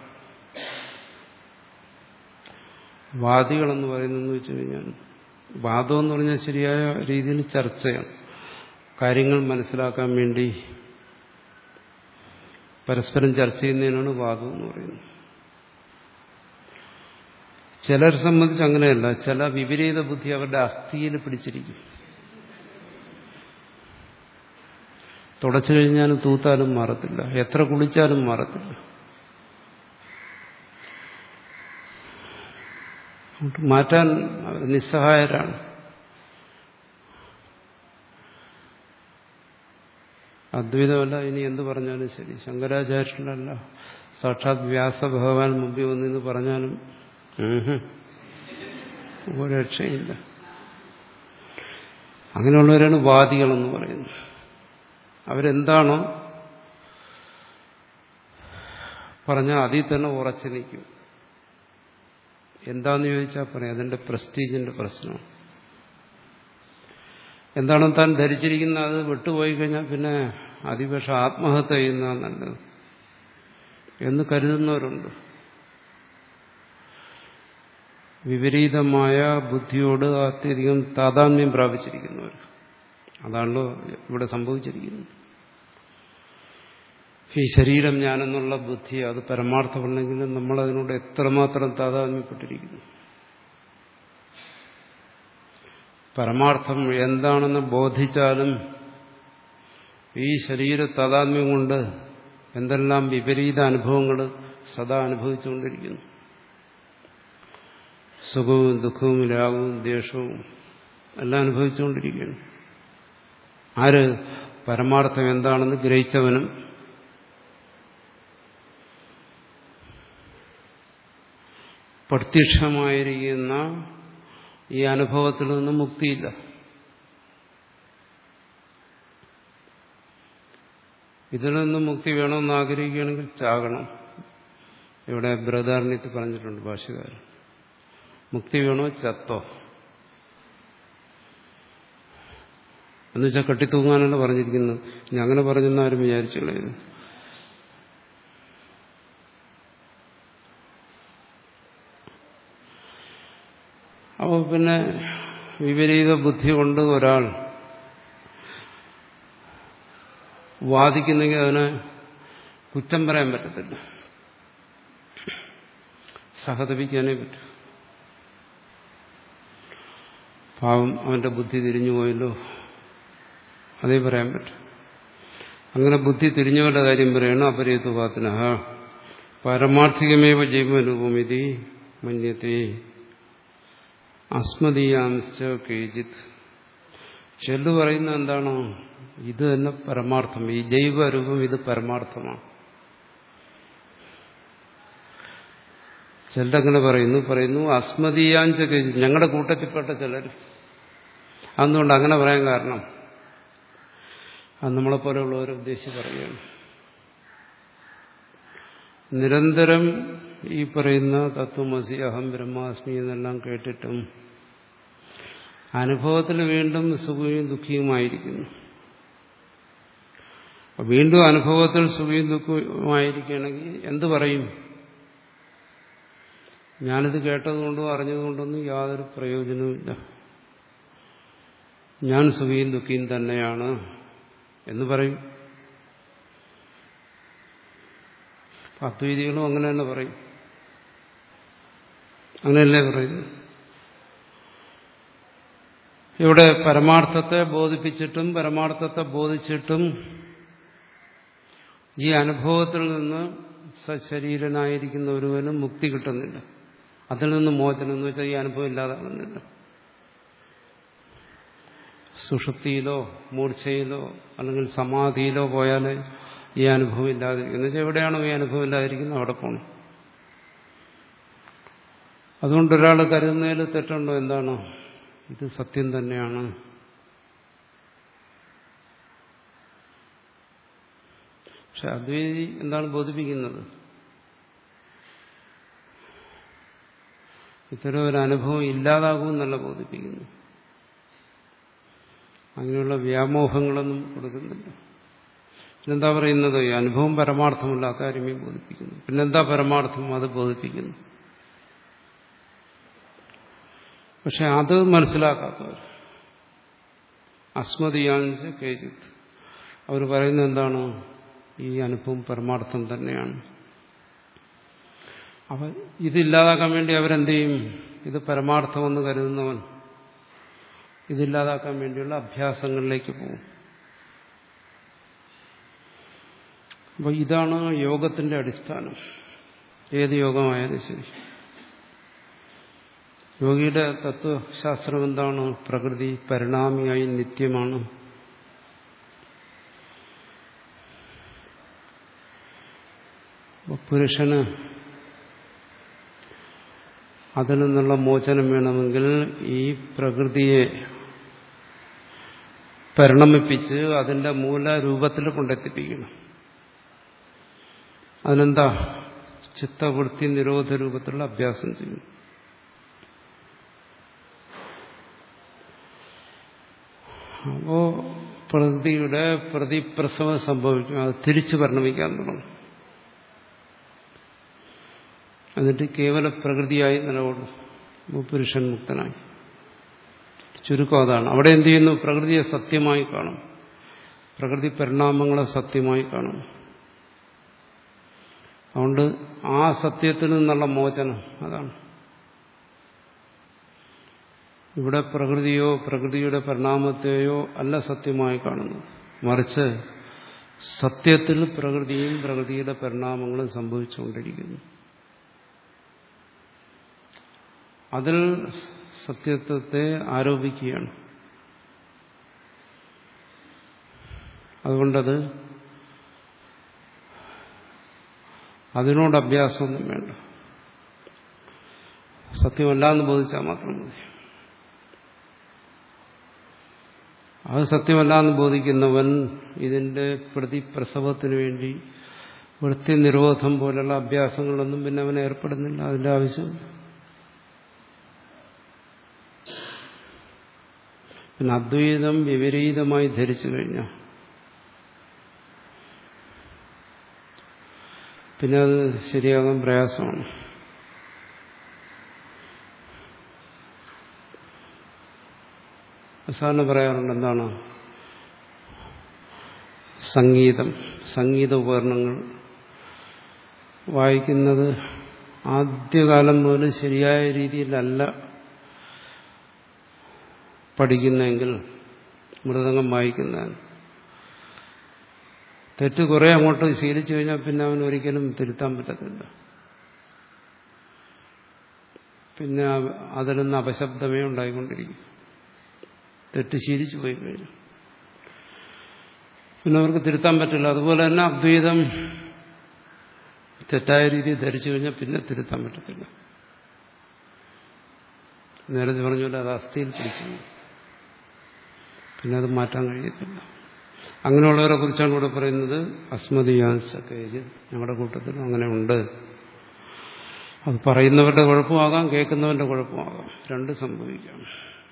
വാദികളെന്ന് പറയുന്നതെന്ന് വെച്ച് കഴിഞ്ഞാൽ വാദം എന്ന് പറഞ്ഞാൽ ശരിയായ രീതിയിൽ ചർച്ചയാണ് കാര്യങ്ങൾ മനസ്സിലാക്കാൻ വേണ്ടി പരസ്പരം ചർച്ച ചെയ്യുന്നതിനാണ് വാദം എന്ന് പറയുന്നത് ചിലരെ സംബന്ധിച്ച് അങ്ങനെയല്ല ചില വിപരീത ബുദ്ധി അവരുടെ അസ്ഥിയിൽ പിടിച്ചിരിക്കും തുടച്ചു കഴിഞ്ഞാലും തൂത്താലും മാറത്തില്ല എത്ര കുളിച്ചാലും മാറത്തില്ല അങ്ങോട്ട് മാറ്റാൻ അവർ നിസ്സഹായരാണ് അദ്വൈതമല്ല ഇനി എന്ത് പറഞ്ഞാലും ശരി ശങ്കരാചാര്യനല്ല സാക്ഷാത് വ്യാസഭഗവാൻ മുമ്പിൽ വന്നിന്ന് പറഞ്ഞാലും ഉഹും, ഒരു രക്ഷയില്ല അങ്ങനെയുള്ളവരാണ് വാദികളെന്ന് പറയുന്നത് അവരെന്താണോ പറഞ്ഞാൽ അതിൽ തന്നെ ഉറച്ചു നിൽക്കും എന്താന്ന് ചോദിച്ചാൽ പറയാം അതിന്റെ പ്രസ്റ്റീജിന്റെ പ്രശ്നമാണ് എന്താണോ താൻ ധരിച്ചിരിക്കുന്നത് അത് വിട്ടുപോയി കഴിഞ്ഞാൽ പിന്നെ അതിപക്ഷ ആത്മഹത്യ ചെയ്യുന്നതാണ് നല്ലത് എന്ന് കരുതുന്നവരുണ്ട് വിപരീതമായ ബുദ്ധിയോട് അത്യധികം താതാത്മ്യം പ്രാപിച്ചിരിക്കുന്നവർ അതാണല്ലോ ഇവിടെ സംഭവിച്ചിരിക്കുന്നത് ഈ ശരീരം ഞാനെന്നുള്ള ബുദ്ധി അത് പരമാർത്ഥമുണ്ടെങ്കിലും നമ്മൾ അതിനോട് എത്രമാത്രം താതാത്മ്യപ്പെട്ടിരിക്കുന്നു പരമാർത്ഥം എന്താണെന്ന് ബോധിച്ചാലും ഈ ശരീര താതാത്മ്യം കൊണ്ട് എന്തെല്ലാം വിപരീത അനുഭവങ്ങൾ സദാ അനുഭവിച്ചുകൊണ്ടിരിക്കുന്നു സുഖവും ദുഃഖവും രാഗവും ദ്വേഷവും എല്ലാം അനുഭവിച്ചുകൊണ്ടിരിക്കുകയാണ് ആര് പരമാർത്ഥം എന്താണെന്ന് ഗ്രഹിച്ചവനും പ്രത്യക്ഷമായിരിക്കുന്ന ഈ അനുഭവത്തിൽ നിന്നും മുക്തിയില്ല ഇതിൽ നിന്നും മുക്തി വേണമെന്ന് ആഗ്രഹിക്കുകയാണെങ്കിൽ ചാകണം ഇവിടെ ബൃഹദാരണ്യത്തിൽ പറഞ്ഞിട്ടുണ്ട് ഭാഷകാരൻ മുക്തി വേണോ ചത്തോ എന്നുവെച്ചാൽ കെട്ടിത്തൂങ്ങാനല്ല പറഞ്ഞിരിക്കുന്നത് ഇനി അങ്ങനെ പറഞ്ഞെന്ന് ആരും വിചാരിച്ചുള്ളൂ അപ്പോൾ പിന്നെ വിപരീത ബുദ്ധി കൊണ്ട് ഒരാൾ വാദിക്കുന്നെങ്കിൽ അതിനെ കുറ്റം പറയാൻ പറ്റത്തില്ല സഹതപിക്കാനേ പറ്റൂ പാവം അവന്റെ ബുദ്ധി തിരിഞ്ഞു പോയല്ലോ അതേ പറയാൻ പറ്റും അങ്ങനെ ബുദ്ധി തിരിഞ്ഞവരുടെ കാര്യം പറയണം അപരീതുപാത്തിന പാരമാർത്ഥികമേവ ജൈവരൂപമിതി മന്യത്തെ അസ്മദീയാംശ കേജിത് ചെല്ലു പറയുന്ന എന്താണോ ഇത് തന്നെ പരമാർത്ഥം ഈ ജൈവരൂപം ഇത് പരമാർത്ഥമാണ് ചിലരങ്ങനെ പറയുന്നു പറയുന്നു അസ്മദീയാഞ്ച കേജി ഞങ്ങളുടെ കൂട്ടത്തിൽപ്പെട്ട ചിലർ അതുകൊണ്ട് അങ്ങനെ പറയാൻ കാരണം അത് നമ്മളെപ്പോലെയുള്ളവരെ ഉദ്ദേശിച്ച് പറയുകയാണ് നിരന്തരം ഈ പറയുന്ന തത്വമസി അഹം ബ്രഹ്മാസ്മി എന്നെല്ലാം കേട്ടിട്ടും അനുഭവത്തിൽ വീണ്ടും സുഖവും ദുഃഖിയുമായിരിക്കുന്നു വീണ്ടും അനുഭവത്തിൽ സുഖവും ദുഃഖവുമായിരിക്കുകയാണെങ്കിൽ എന്തു പറയും ഞാനിത് കേട്ടതുകൊണ്ടോ അറിഞ്ഞതുകൊണ്ടൊന്നും യാതൊരു പ്രയോജനവുമില്ല ഞാൻ സുഖിയും ദുഃഖിയും തന്നെയാണ് എന്ന് പറയും അദ്വൈതികളും അങ്ങനെ തന്നെ പറയും അങ്ങനെയല്ലേ പറയുന്നു ഇവിടെ പരമാർത്ഥത്തെ ബോധിപ്പിച്ചിട്ടും പരമാർത്ഥത്തെ ബോധിച്ചിട്ടും ഈ അനുഭവത്തിൽ നിന്ന് സശരീരനായിരിക്കുന്ന ഒരുവനും മുക്തി കിട്ടുന്നില്ല അതിൽ നിന്ന് മോചനം എന്ന് വെച്ചാൽ ഈ അനുഭവം ഇല്ലാതാകുന്നില്ല സുഷുപ്തിയിലോ മൂർച്ചയിലോ അല്ലെങ്കിൽ സമാധിയിലോ പോയാൽ ഈ അനുഭവം ഇല്ലാതിരിക്കും എന്ന് വെച്ചാൽ എവിടെയാണോ ഈ അനുഭവം ഇല്ലാതിരിക്കുന്നത് അവിടെ പോകണം അതുകൊണ്ട് ഒരാൾ കരുതുന്നതിൽ തെറ്റുണ്ടോ എന്താണോ ഇത് സത്യം തന്നെയാണ് പക്ഷെ അദ്വൈതി എന്താണ് ബോധിപ്പിക്കുന്നത് ഇത്തരം ഒരു അനുഭവം ഇല്ലാതാകുമെന്നല്ല ബോധിപ്പിക്കുന്നു അങ്ങനെയുള്ള വ്യാമോഹങ്ങളൊന്നും കൊടുക്കുന്നില്ല പിന്നെന്താ പറയുന്നത് ഈ അനുഭവം പരമാർത്ഥമല്ല അക്കാര്യമേ ബോധിപ്പിക്കുന്നു പിന്നെന്താ പരമാർത്ഥം അത് ബോധിപ്പിക്കുന്നു പക്ഷെ അത് മനസ്സിലാക്കാത്തവർ അസ്മതിയാൻസ് കേജിത്ത് അവർ പറയുന്നത് എന്താണ് ഈ അനുഭവം പരമാർത്ഥം തന്നെയാണ് അപ്പൊ ഇതില്ലാതാക്കാൻ വേണ്ടി അവരെന്ത് ചെയ്യും ഇത് പരമാർത്ഥമെന്ന് കരുതുന്നവൻ ഇതില്ലാതാക്കാൻ വേണ്ടിയുള്ള അഭ്യാസങ്ങളിലേക്ക് പോകും അപ്പോൾ ഇതാണ് യോഗത്തിന്റെ അടിസ്ഥാനം ഏത് യോഗമായാലും ശരി യോഗിയുടെ തത്വശാസ്ത്രം എന്താണ് പ്രകൃതി പരിണാമിയായി നിത്യമാണ് പുരുഷന് അതിൽ നിന്നുള്ള മോചനം വേണമെങ്കിൽ ഈ പ്രകൃതിയെ പരിണമിപ്പിച്ച് അതിന്റെ മൂലരൂപത്തിൽ കൊണ്ടെത്തിപ്പിക്കണം അതിനെന്താ ചിത്തവൃത്തി നിരോധ രൂപത്തിലുള്ള അഭ്യാസം ചെയ്യും അപ്പോ പ്രകൃതിയുടെ പ്രതിപ്രസവം സംഭവിക്കും അത് തിരിച്ചു പരിണമിക്കാൻ തുടങ്ങും എന്നിട്ട് കേവല പ്രകൃതിയായി നിലകൊള്ളും പുരുഷൻ മുക്തനായി ചുരുക്കം അതാണ് അവിടെ എന്ത് ചെയ്യുന്നു പ്രകൃതിയെ സത്യമായി കാണും പ്രകൃതി പരിണാമങ്ങളെ സത്യമായി കാണും അതുകൊണ്ട് ആ സത്യത്തിൽ നിന്നുള്ള മോചനം അതാണ് ഇവിടെ പ്രകൃതിയോ പ്രകൃതിയുടെ പരിണാമത്തെയോ അല്ല സത്യമായി കാണുന്നത് മറിച്ച് സത്യത്തിൽ പ്രകൃതിയും പ്രകൃതിയുടെ പരിണാമങ്ങളും സംഭവിച്ചുകൊണ്ടിരിക്കുന്നു അതിൽ സത്യത്വത്തെ ആരോപിക്കുകയാണ് അതുകൊണ്ടത് അതിനോട് അഭ്യാസമൊന്നും വേണ്ട സത്യമല്ല എന്ന് ബോധിച്ചാൽ മാത്രം മതി അത് സത്യമല്ല എന്ന് ബോധിക്കുന്നവൻ ഇതിന്റെ പ്രതിപ്രസവത്തിന് വേണ്ടി വൃത്തി നിരോധം പോലുള്ള അഭ്യാസങ്ങളൊന്നും പിന്നെ അവൻ ഏർപ്പെടുന്നില്ല അതിന്റെ ആവശ്യം പിന്നെ അദ്വൈതം വിപരീതമായി ധരിച്ചു കഴിഞ്ഞാൽ പിന്നെ അത് ശരിയാകാൻ പ്രയാസമാണ് സാധാരണ പറയാറുണ്ട് എന്താണ് സംഗീതം സംഗീത ഉപകരണങ്ങൾ വായിക്കുന്നത് ആദ്യകാലം മുതൽ ശരിയായ രീതിയിലല്ല പഠിക്കുന്നെങ്കിൽ മൃദംഗം വായിക്കുന്നതാണ് തെറ്റ് കുറെ അങ്ങോട്ട് ശീലിച്ചു കഴിഞ്ഞാൽ പിന്നെ അവൻ ഒരിക്കലും തിരുത്താൻ പറ്റത്തില്ല പിന്നെ അതിൽ നിന്ന് അപശബ്ദമേ ഉണ്ടായിക്കൊണ്ടിരിക്കും തെറ്റ് ശീലിച്ചു പോയി കഴിഞ്ഞു പിന്നെ അവർക്ക് തിരുത്താൻ പറ്റില്ല അതുപോലെ തന്നെ അദ്വൈതം തെറ്റായ രീതിയിൽ ധരിച്ചു കഴിഞ്ഞാൽ പിന്നെ തിരുത്താൻ പറ്റത്തില്ല നേരത്തെ പറഞ്ഞ അത് അസ്ഥിയിൽ പിടിച്ചു പിന്നെ അത് മാറ്റാൻ കഴിയത്തില്ല അങ്ങനെയുള്ളവരെ കുറിച്ചാണ് ഇവിടെ പറയുന്നത് അസ്മതിയാൻസക്കേജ് ഞങ്ങളുടെ കൂട്ടത്തിലും അങ്ങനെ ഉണ്ട് അത് പറയുന്നവരുടെ കുഴപ്പമാകാം കേൾക്കുന്നവന്റെ കുഴപ്പമാകാം രണ്ട് സംഭവിക്കാം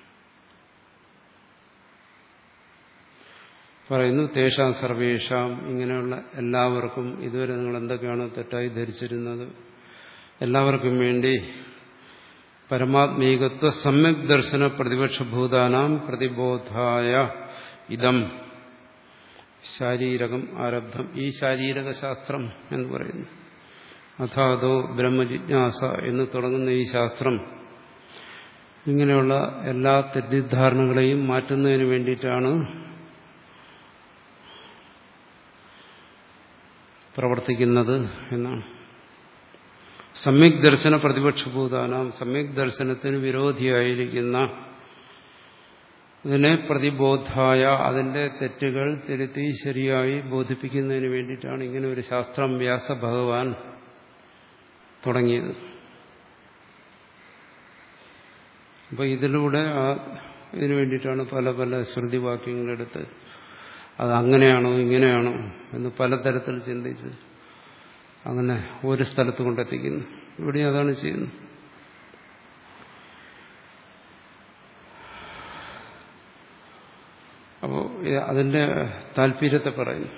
പറയുന്നു തേഷാം സർവേഷാം ഇങ്ങനെയുള്ള എല്ലാവർക്കും ഇതുവരെ നിങ്ങൾ എന്തൊക്കെയാണ് തെറ്റായി ധരിച്ചിരുന്നത് എല്ലാവർക്കും വേണ്ടി പരമാത്മീകത്വ സമ്യക് ദർശന പ്രതിപക്ഷഭൂതാനാം പ്രതിബോധായ ഇതം ശാരീരകം ആരബ്ധം ഈ ശാരീരക ശാസ്ത്രം എന്ന് പറയുന്നു അഥാതോ ബ്രഹ്മജിജ്ഞാസ എന്ന് തുടങ്ങുന്ന ഈ ശാസ്ത്രം ഇങ്ങനെയുള്ള എല്ലാ തെറ്റിദ്ധാരണകളെയും മാറ്റുന്നതിന് വേണ്ടിയിട്ടാണ് പ്രവർത്തിക്കുന്നത് എന്നാണ് സമ്യക് ദർശന പ്രതിപക്ഷഭൂതാനാം സമ്യക് ദർശനത്തിന് വിരോധിയായിരിക്കുന്ന ഇതിനെ പ്രതിബോധായ അതിന്റെ തെറ്റുകൾ തിരുത്തി ശരിയായി ബോധിപ്പിക്കുന്നതിന് വേണ്ടിയിട്ടാണ് ഇങ്ങനെ ഒരു ശാസ്ത്രം വ്യാസ ഭഗവാൻ തുടങ്ങിയത് അപ്പൊ ഇതിലൂടെ ആ ഇതിനു വേണ്ടിയിട്ടാണ് പല പല ശ്രുതിവാക്യങ്ങളെടുത്ത് അത് അങ്ങനെയാണോ ഇങ്ങനെയാണോ എന്ന് പലതരത്തിൽ ചിന്തിച്ച് അങ്ങനെ ഒരു സ്ഥലത്ത് കൊണ്ടെത്തിക്കുന്നു ഇവിടെ അതാണ് ചെയ്യുന്നത് അപ്പോൾ അതിന്റെ താല്പര്യത്തെ പറയുന്നു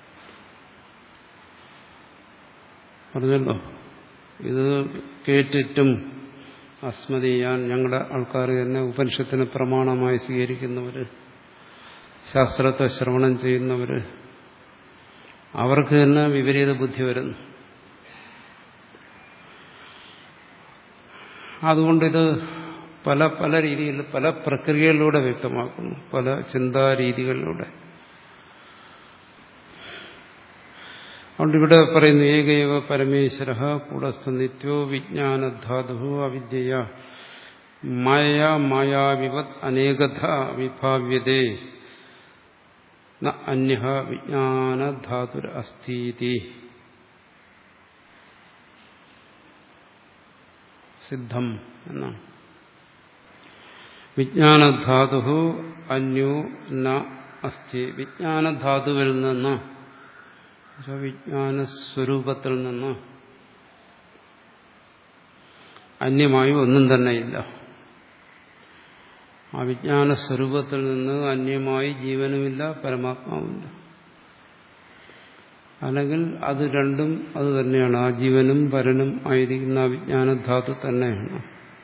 പറഞ്ഞല്ലോ ഇത് കേട്ടിട്ടും അസ്മതിയാൻ ഞങ്ങളുടെ ആൾക്കാർ തന്നെ ഉപനിഷത്തിന് പ്രമാണമായി സ്വീകരിക്കുന്നവര് ശാസ്ത്രത്തെ ശ്രവണം ചെയ്യുന്നവര് അവർക്ക് തന്നെ വിപരീത ബുദ്ധി വരുന്നു അതുകൊണ്ടിത് പല പല രീതിയിൽ പല പ്രക്രിയകളിലൂടെ വ്യക്തമാക്കുന്നു പല ചിന്താരീതികളിലൂടെ അതുകൊണ്ട് ഇവിടെ പറയുന്നു ഏകൈവ പരമേശ്വര കൂടസ്ഥ നിത്യോ വിജ്ഞാനധാതു അവിദ്യ മായ മായാവിവത് അനേകഥ വിഭാവ്യതേ ന അന്യ വിജ്ഞാനധാതുര അസ്ഥീതി സിദ്ധം എന്നാണ് വിജ്ഞാനധാതു അന്യോ ന അസ്ഥി വിജ്ഞാനധാതുവിൽ നിന്ന് വിജ്ഞാനസ്വരൂപത്തിൽ നിന്ന് അന്യമായി ഒന്നും തന്നെയില്ല ആ വിജ്ഞാന സ്വരൂപത്തിൽ നിന്ന് അന്യമായി ജീവനുമില്ല പരമാത്മാവുമില്ല അല്ലെങ്കിൽ അത് രണ്ടും അത് തന്നെയാണ് ആ ജീവനും പരനും ആയിരിക്കുന്ന ആ വിജ്ഞാനധാതു തന്നെയാണ്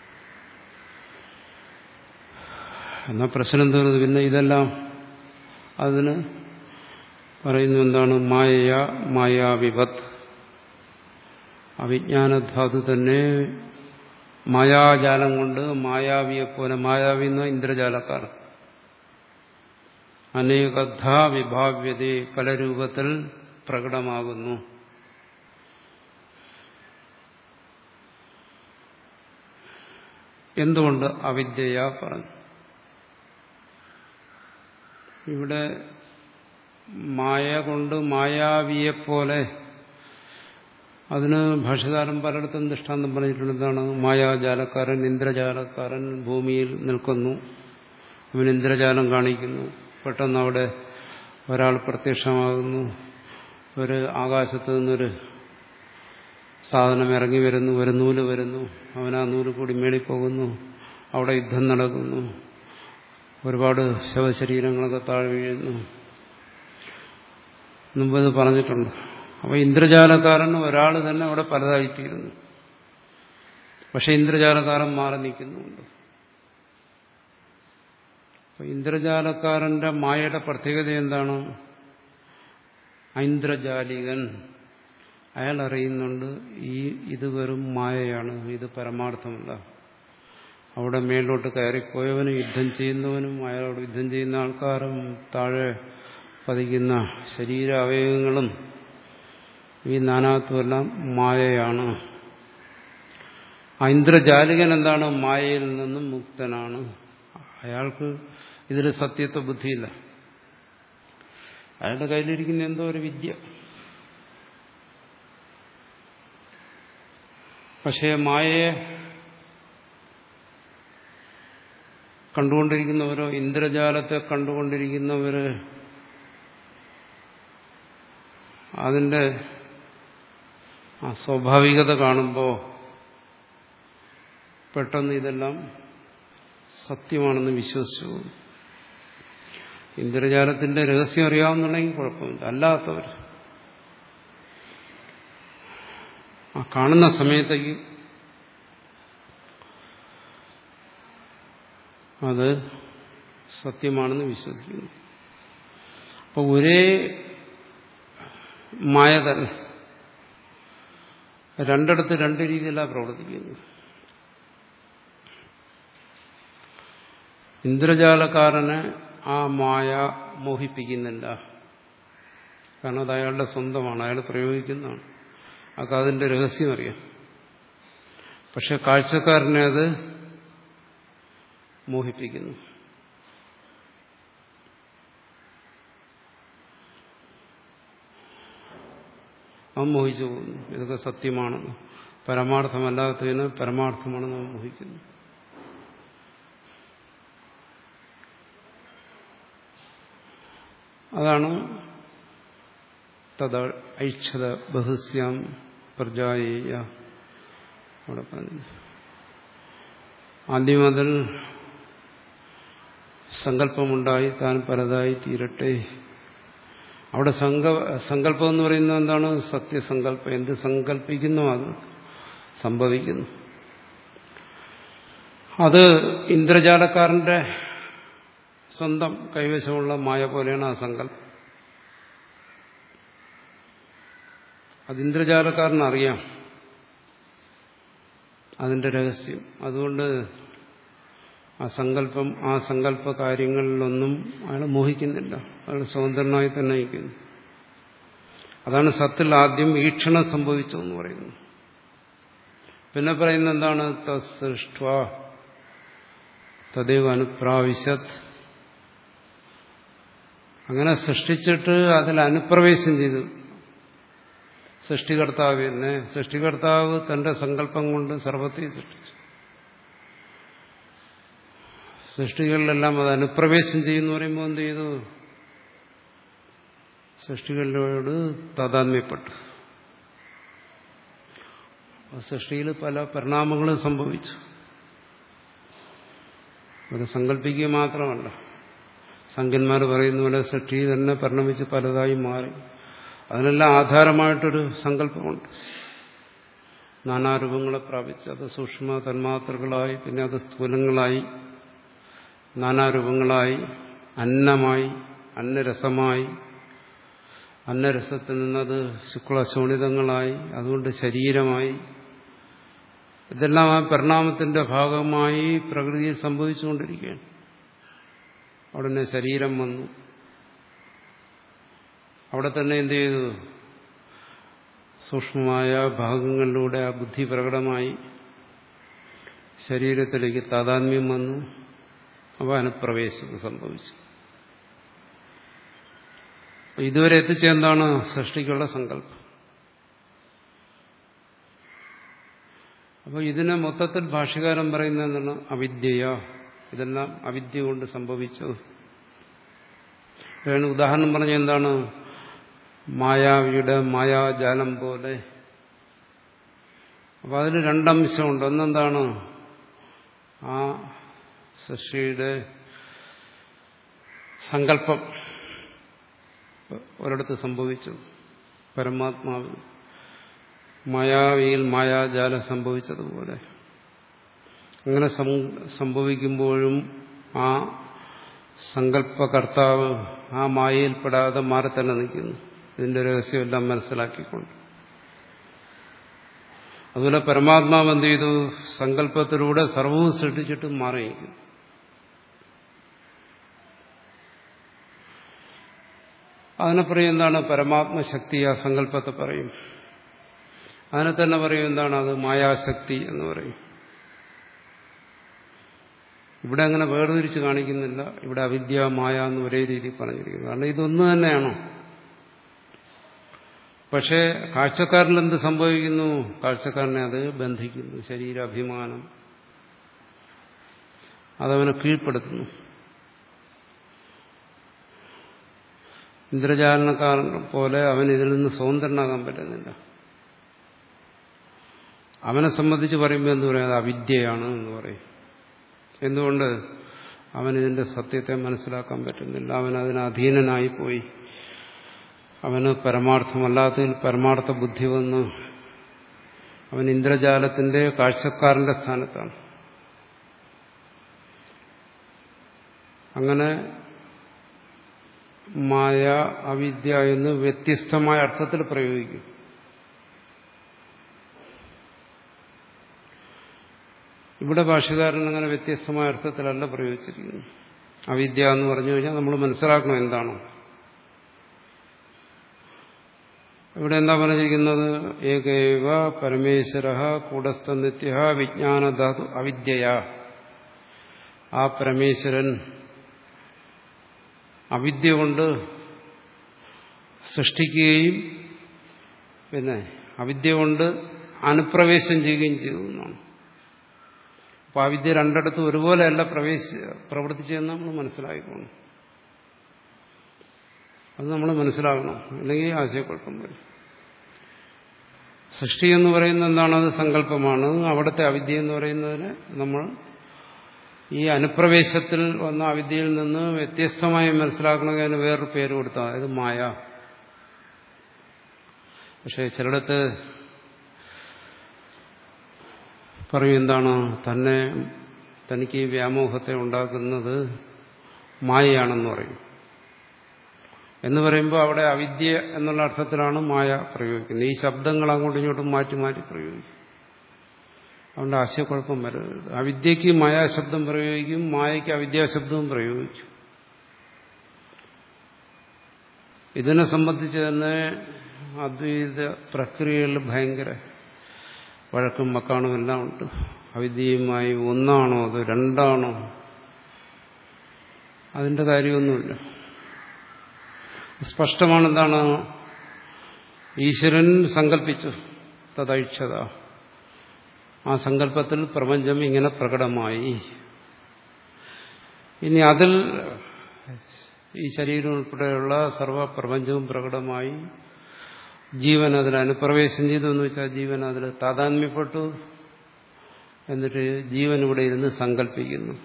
എന്നാ പ്രശ്നം തീർന്നു പിന്നെ ഇതെല്ലാം അതിന് പറയുന്നു എന്താണ് മായ മായാവിപത് അവിജ്ഞാനധാതു തന്നെ മായാജാലം കൊണ്ട് മായാവിയെ പോലെ മായാവി എന്ന ഇന്ദ്രജാലക്കാർ അനേകധ വിഭാവ്യത പല രൂപത്തിൽ പ്രകടമാകുന്നു എന്തുകൊണ്ട് അവിദ്യയാ പറഞ്ഞു ഇവിടെ മായ കൊണ്ട് മായാവിയെപ്പോലെ അതിന് ഭാഷകാരൻ പലയിടത്തും ദൃഷ്ടാന്തം പറഞ്ഞിട്ടുണ്ട് എന്താണ് മായാജാലക്കാരൻ ഇന്ദ്രജാലക്കാരൻ ഭൂമിയിൽ നിൽക്കുന്നു അവൻ ഇന്ദ്രജാലം കാണിക്കുന്നു പെട്ടെന്ന് അവിടെ ഒരാൾ പ്രത്യക്ഷമാകുന്നു ഒരു ആകാശത്ത് നിന്നൊരു സാധനം ഇറങ്ങി വരുന്നു ഒരു നൂല് വരുന്നു അവൻ ആ നൂല് കൂടി മേളിപ്പോകുന്നു അവിടെ യുദ്ധം നടക്കുന്നു ഒരുപാട് ശവശരീരങ്ങളൊക്കെ താഴെ വീഴുന്നു മുമ്പത് പറഞ്ഞിട്ടുണ്ട് അപ്പോൾ ഇന്ദ്രജാലക്കാരൻ ഒരാൾ തന്നെ അവിടെ പലതായിത്തീരുന്നു പക്ഷെ ഇന്ദ്രജാലക്കാരൻ മാറി നിൽക്കുന്നുണ്ട് അപ്പൊ ഇന്ദ്രജാലക്കാരന്റെ മായയുടെ പ്രത്യേകത എന്താണ് ഐന്ദ്രജാലികൻ അയാൾ അറിയുന്നുണ്ട് ഈ ഇത് വെറും മായയാണ് ഇത് പരമാർത്ഥമല്ല അവിടെ മേലോട്ട് കയറിപ്പോയവനും യുദ്ധം ചെയ്യുന്നവനും അയാളോട് യുദ്ധം ചെയ്യുന്ന ആൾക്കാരും താഴെ പതിക്കുന്ന ശരീര അവയവങ്ങളും ഈ നാനാത്വമെല്ലാം മായയാണ് ഐന്ദ്രജാലികൻ എന്താണ് മായയിൽ നിന്നും മുക്തനാണ് അയാൾക്ക് ഇതിൽ സത്യത്വ ബുദ്ധിയില്ല അയാളുടെ കയ്യിലിരിക്കുന്ന എന്തോ ഒരു വിദ്യ പക്ഷേ മായയെ കണ്ടുകൊണ്ടിരിക്കുന്നവരോ ഇന്ദ്രജാലത്തെ കണ്ടുകൊണ്ടിരിക്കുന്നവര് അതിന്റെ ആ സ്വാഭാവികത കാണുമ്പോൾ പെട്ടെന്ന് ഇതെല്ലാം സത്യമാണെന്ന് വിശ്വസിച്ചു ഇന്ദ്രജാലത്തിന്റെ രഹസ്യം അറിയാവുന്നുണ്ടെങ്കിൽ കുഴപ്പമില്ല അല്ലാത്തവർ ആ കാണുന്ന സമയത്തേക്ക് അത് സത്യമാണെന്ന് വിശ്വസിക്കുന്നു അപ്പോൾ ഒരേ മായ തന്നെ രണ്ടിടത്ത് രണ്ട് രീതിയിലാണ് പ്രവർത്തിക്കുന്നത് ഇന്ദ്രജാലക്കാരനെ ആ മായ മോഹിപ്പിക്കുന്നില്ല കാരണം അത് അയാളുടെ സ്വന്തമാണ് അയാൾ പ്രയോഗിക്കുന്നതാണ് അതൊക്കെ അതിന്റെ രഹസ്യം അറിയാം പക്ഷെ കാഴ്ചക്കാരനെ അത് മോഹിപ്പിക്കുന്നു അവൻ മോഹിച്ചു പോകുന്നു ഇതൊക്കെ സത്യമാണെന്ന് പരമാർത്ഥമല്ലാത്തതിന് പരമാർത്ഥമാണെന്ന് അവൻ മോഹിക്കുന്നു അതാണ് തദ ഐക്ഷത ബഹുസ്യാം പ്രജായേയ അവിടെ പറഞ്ഞു ആദ്യം അതിൽ സങ്കല്പമുണ്ടായി താൻ പലതായി തീരട്ടെ അവിടെ സങ്കല്പം എന്ന് പറയുന്നത് എന്താണ് സത്യസങ്കല്പം എന്ത് സങ്കല്പിക്കുന്നോ അത് സംഭവിക്കുന്നു അത് ഇന്ദ്രജാലക്കാരന്റെ സ്വന്തം കൈവശമുള്ള മായ പോലെയാണ് ആ സങ്കല്പം അത് ഇന്ദ്രജാലക്കാരനറിയാം അതിന്റെ രഹസ്യം അതുകൊണ്ട് ആ സങ്കല്പം ആ സങ്കല്പ കാര്യങ്ങളിലൊന്നും അയാൾ മോഹിക്കുന്നില്ല അയാൾ സ്വതന്ത്രനായി തന്നെ നയിക്കുന്നു അതാണ് സത്തിൽ ആദ്യം വീക്ഷണം സംഭവിച്ചു എന്ന് പറയുന്നത് പിന്നെ പറയുന്നത് എന്താണ് തസൃഷ്ട തദൈവ അനുപ്രാവശ്യത് അങ്ങനെ സൃഷ്ടിച്ചിട്ട് അതിൽ അനുപ്രവേശം ചെയ്തു സൃഷ്ടികർത്താവ് തന്നെ സൃഷ്ടികർത്താവ് തന്റെ സങ്കല്പം കൊണ്ട് സർവത്തെ സൃഷ്ടിച്ചു സൃഷ്ടികളിലെല്ലാം അത് അനുപ്രവേശം ചെയ്യുന്നു പറയുമ്പോൾ എന്ത് ചെയ്തു സൃഷ്ടികളിലോട് താതാത്മ്യപ്പെട്ടു സൃഷ്ടിയിൽ പല പരിണാമങ്ങളും സംഭവിച്ചു ഒരു സങ്കല്പിക്കുക മാത്രമല്ല സംഖ്യന്മാർ പറയുന്ന പോലെ സൃഷ്ടി തന്നെ പരിണമിച്ച് പലതായി മാറി അതിനെല്ലാം ആധാരമായിട്ടൊരു സങ്കല്പമുണ്ട് നാനാരൂപങ്ങളെ പ്രാപിച്ച് അത് സൂക്ഷ്മ തന്മാത്രകളായി പിന്നെ അത് സ്ഥൂലങ്ങളായി നാനാരൂപങ്ങളായി അന്നമായി അന്നരസമായി അന്നരസത്തിൽ നിന്നത് ശുക്ലശോണിതങ്ങളായി അതുകൊണ്ട് ശരീരമായി ഇതെല്ലാം ആ പരിണാമത്തിന്റെ ഭാഗമായി പ്രകൃതിയിൽ സംഭവിച്ചുകൊണ്ടിരിക്കുകയാണ് ഉടനെ ശരീരം വന്നു അവിടെ തന്നെ എന്ത് ചെയ്തു സൂക്ഷ്മമായ ഭാഗങ്ങളിലൂടെ ആ ബുദ്ധി പ്രകടമായി ശരീരത്തിലേക്ക് താതാത്മ്യം വന്നു അവ അനുപ്രവേശം സംഭവിച്ചു ഇതുവരെ എത്തിച്ച എന്താണ് സൃഷ്ടിക്കുള്ള സങ്കല്പം അപ്പോൾ ഇതിനെ മൊത്തത്തിൽ ഭാഷ്യകാരൻ പറയുന്നത് എന്താണ് അവിദ്യയ ഇതെല്ലാം അവിദ്യ കൊണ്ട് സംഭവിച്ചത് വേണം ഉദാഹരണം പറഞ്ഞ എന്താണ് മായാവിയുടെ മായാജാലം പോലെ അപ്പൊ അതിന് രണ്ടംശമുണ്ട് ഒന്നെന്താണ് ആ സൃഷ്ടിയുടെ സങ്കല്പം ഒരിടത്ത് സംഭവിച്ചു പരമാത്മാവിൽ മായാവിയിൽ മായാജാലം സംഭവിച്ചതുപോലെ അങ്ങനെ സംഭവിക്കുമ്പോഴും ആ സങ്കല്പകർത്താവ് ആ മായയിൽപ്പെടാതെ മാറി തന്നെ നിൽക്കുന്നു ഇതിന്റെ രഹസ്യമെല്ലാം മനസ്സിലാക്കിക്കൊണ്ട് അതുപോലെ പരമാത്മാവ് എന്ത് ചെയ്തു സങ്കല്പത്തിലൂടെ സർവവും സൃഷ്ടിച്ചിട്ട് മാറി നിൽക്കുന്നു അതിനെ പറയും എന്താണ് പരമാത്മശക്തി ആ സങ്കല്പത്തെ പറയും അതിനെ തന്നെ പറയും എന്താണ് അത് മായാശക്തി എന്ന് പറയും ഇവിടെ അങ്ങനെ വേർതിരിച്ച് കാണിക്കുന്നില്ല ഇവിടെ അവിദ്യ മായ എന്ന് ഒരേ രീതിയിൽ പറഞ്ഞിരിക്കുന്നു കാരണം ഇതൊന്നു തന്നെയാണോ പക്ഷേ കാഴ്ചക്കാരൻ എന്ത് സംഭവിക്കുന്നു കാഴ്ചക്കാരനെ അത് ബന്ധിക്കുന്നു ശരീരാഭിമാനം അതവനെ കീഴ്പ്പെടുത്തുന്നു ഇന്ദ്രജാലനക്കാരൻ പോലെ അവൻ ഇതിൽ നിന്ന് സ്വതന്ത്രനാകാൻ പറ്റുന്നില്ല അവനെ സംബന്ധിച്ച് പറയുമ്പോൾ എന്ത് പറയും അത് അവിദ്യയാണ് എന്ന് പറയും എന്തുകൊണ്ട് അവൻ ഇതിന്റെ സത്യത്തെ മനസ്സിലാക്കാൻ പറ്റുന്നില്ല അവൻ അതിന് അധീനനായി പോയി അവന് പരമാർത്ഥമല്ലാത്തതിൽ പരമാർത്ഥ ബുദ്ധി വന്ന് അവൻ ഇന്ദ്രജാലത്തിന്റെ കാഴ്ചക്കാരന്റെ സ്ഥാനത്താണ് അങ്ങനെ മായ അവിദ്യ എന്ന് വ്യത്യസ്തമായ അർത്ഥത്തിൽ പ്രയോഗിക്കും ഇവിടെ ഭാഷകാരൻ അങ്ങനെ വ്യത്യസ്തമായ അർത്ഥത്തിലല്ല പ്രയോഗിച്ചിരിക്കുന്നു അവിദ്യ എന്ന് പറഞ്ഞു കഴിഞ്ഞാൽ നമ്മൾ മനസ്സിലാക്കണം എന്താണോ ഇവിടെ എന്താ പറഞ്ഞിരിക്കുന്നത് ഏകൈവ പരമേശ്വര കൂടസ്ഥ നിത്യ വിജ്ഞാനധാതു അവിദ്യയ ആ പരമേശ്വരൻ അവിദ്യ കൊണ്ട് സൃഷ്ടിക്കുകയും പിന്നെ അവിദ്യ കൊണ്ട് അനുപ്രവേശം ചെയ്യുകയും ചെയ്തു എന്നാണ് അപ്പൊ ആ വിദ്യ രണ്ടിടത്തും ഒരുപോലെയല്ല പ്രവേശ പ്രവർത്തിച്ചതെന്ന് നമ്മൾ മനസ്സിലായിക്കോണം അത് നമ്മൾ മനസ്സിലാക്കണം അല്ലെങ്കിൽ ആശയക്കുഴപ്പം വരും സൃഷ്ടി എന്ന് പറയുന്നത് എന്താണ് അത് സങ്കല്പമാണ് അവിടുത്തെ അവിദ്യ എന്ന് പറയുന്നതിന് നമ്മൾ ഈ അനുപ്രവേശത്തിൽ വന്ന അവിദ്യയിൽ നിന്ന് വ്യത്യസ്തമായി മനസ്സിലാക്കണമെങ്കിൽ അതിന് വേറൊരു പേര് കൊടുത്താൽ അതായത് മായ പക്ഷെ ചിലയിടത്ത് പറയും എന്താണ് തന്നെ തനിക്ക് ഈ വ്യാമോഹത്തെ ഉണ്ടാക്കുന്നത് മായയാണെന്ന് പറയും എന്ന് പറയുമ്പോൾ അവിടെ അവിദ്യ എന്നുള്ള അർത്ഥത്തിലാണ് മായ പ്രയോഗിക്കുന്നത് ഈ ശബ്ദങ്ങൾ അങ്ങോട്ടും ഇങ്ങോട്ടും മാറ്റി മാറ്റി പ്രയോഗിക്കും അതുകൊണ്ട് ആശയക്കുഴപ്പം വരരുത് അവിദ്യക്ക് മായാശബ്ദം പ്രയോഗിക്കും മായയ്ക്ക് അവിദ്യാശബ്ദവും പ്രയോഗിക്കും ഇതിനെ സംബന്ധിച്ച് തന്നെ അദ്വൈത പ്രക്രിയകളിൽ ഭയങ്കര വഴക്കും മക്കാണും എല്ലാം ഉണ്ട് അവിദ്യയുമായി ഒന്നാണോ അത് രണ്ടാണോ അതിന്റെ കാര്യമൊന്നുമില്ല സ്പഷ്ടമാണ് എന്താണ് ഈശ്വരൻ സങ്കല്പിച്ചു തദൈക്ഷത ആ സങ്കല്പത്തിൽ പ്രപഞ്ചം ഇങ്ങനെ പ്രകടമായി ഇനി അതിൽ ഈ ശരീരം ഉൾപ്പെടെയുള്ള സർവപ്രപഞ്ചവും പ്രകടമായി ജീവൻ അതിൽ അനുപ്രവേശം ചെയ്തു എന്ന് വെച്ചാൽ ജീവൻ അതിൽ താതാത്മ്യപ്പെട്ടു എന്നിട്ട് ജീവൻ ഇവിടെ ഇരുന്ന് സങ്കല്പിക്കുന്നു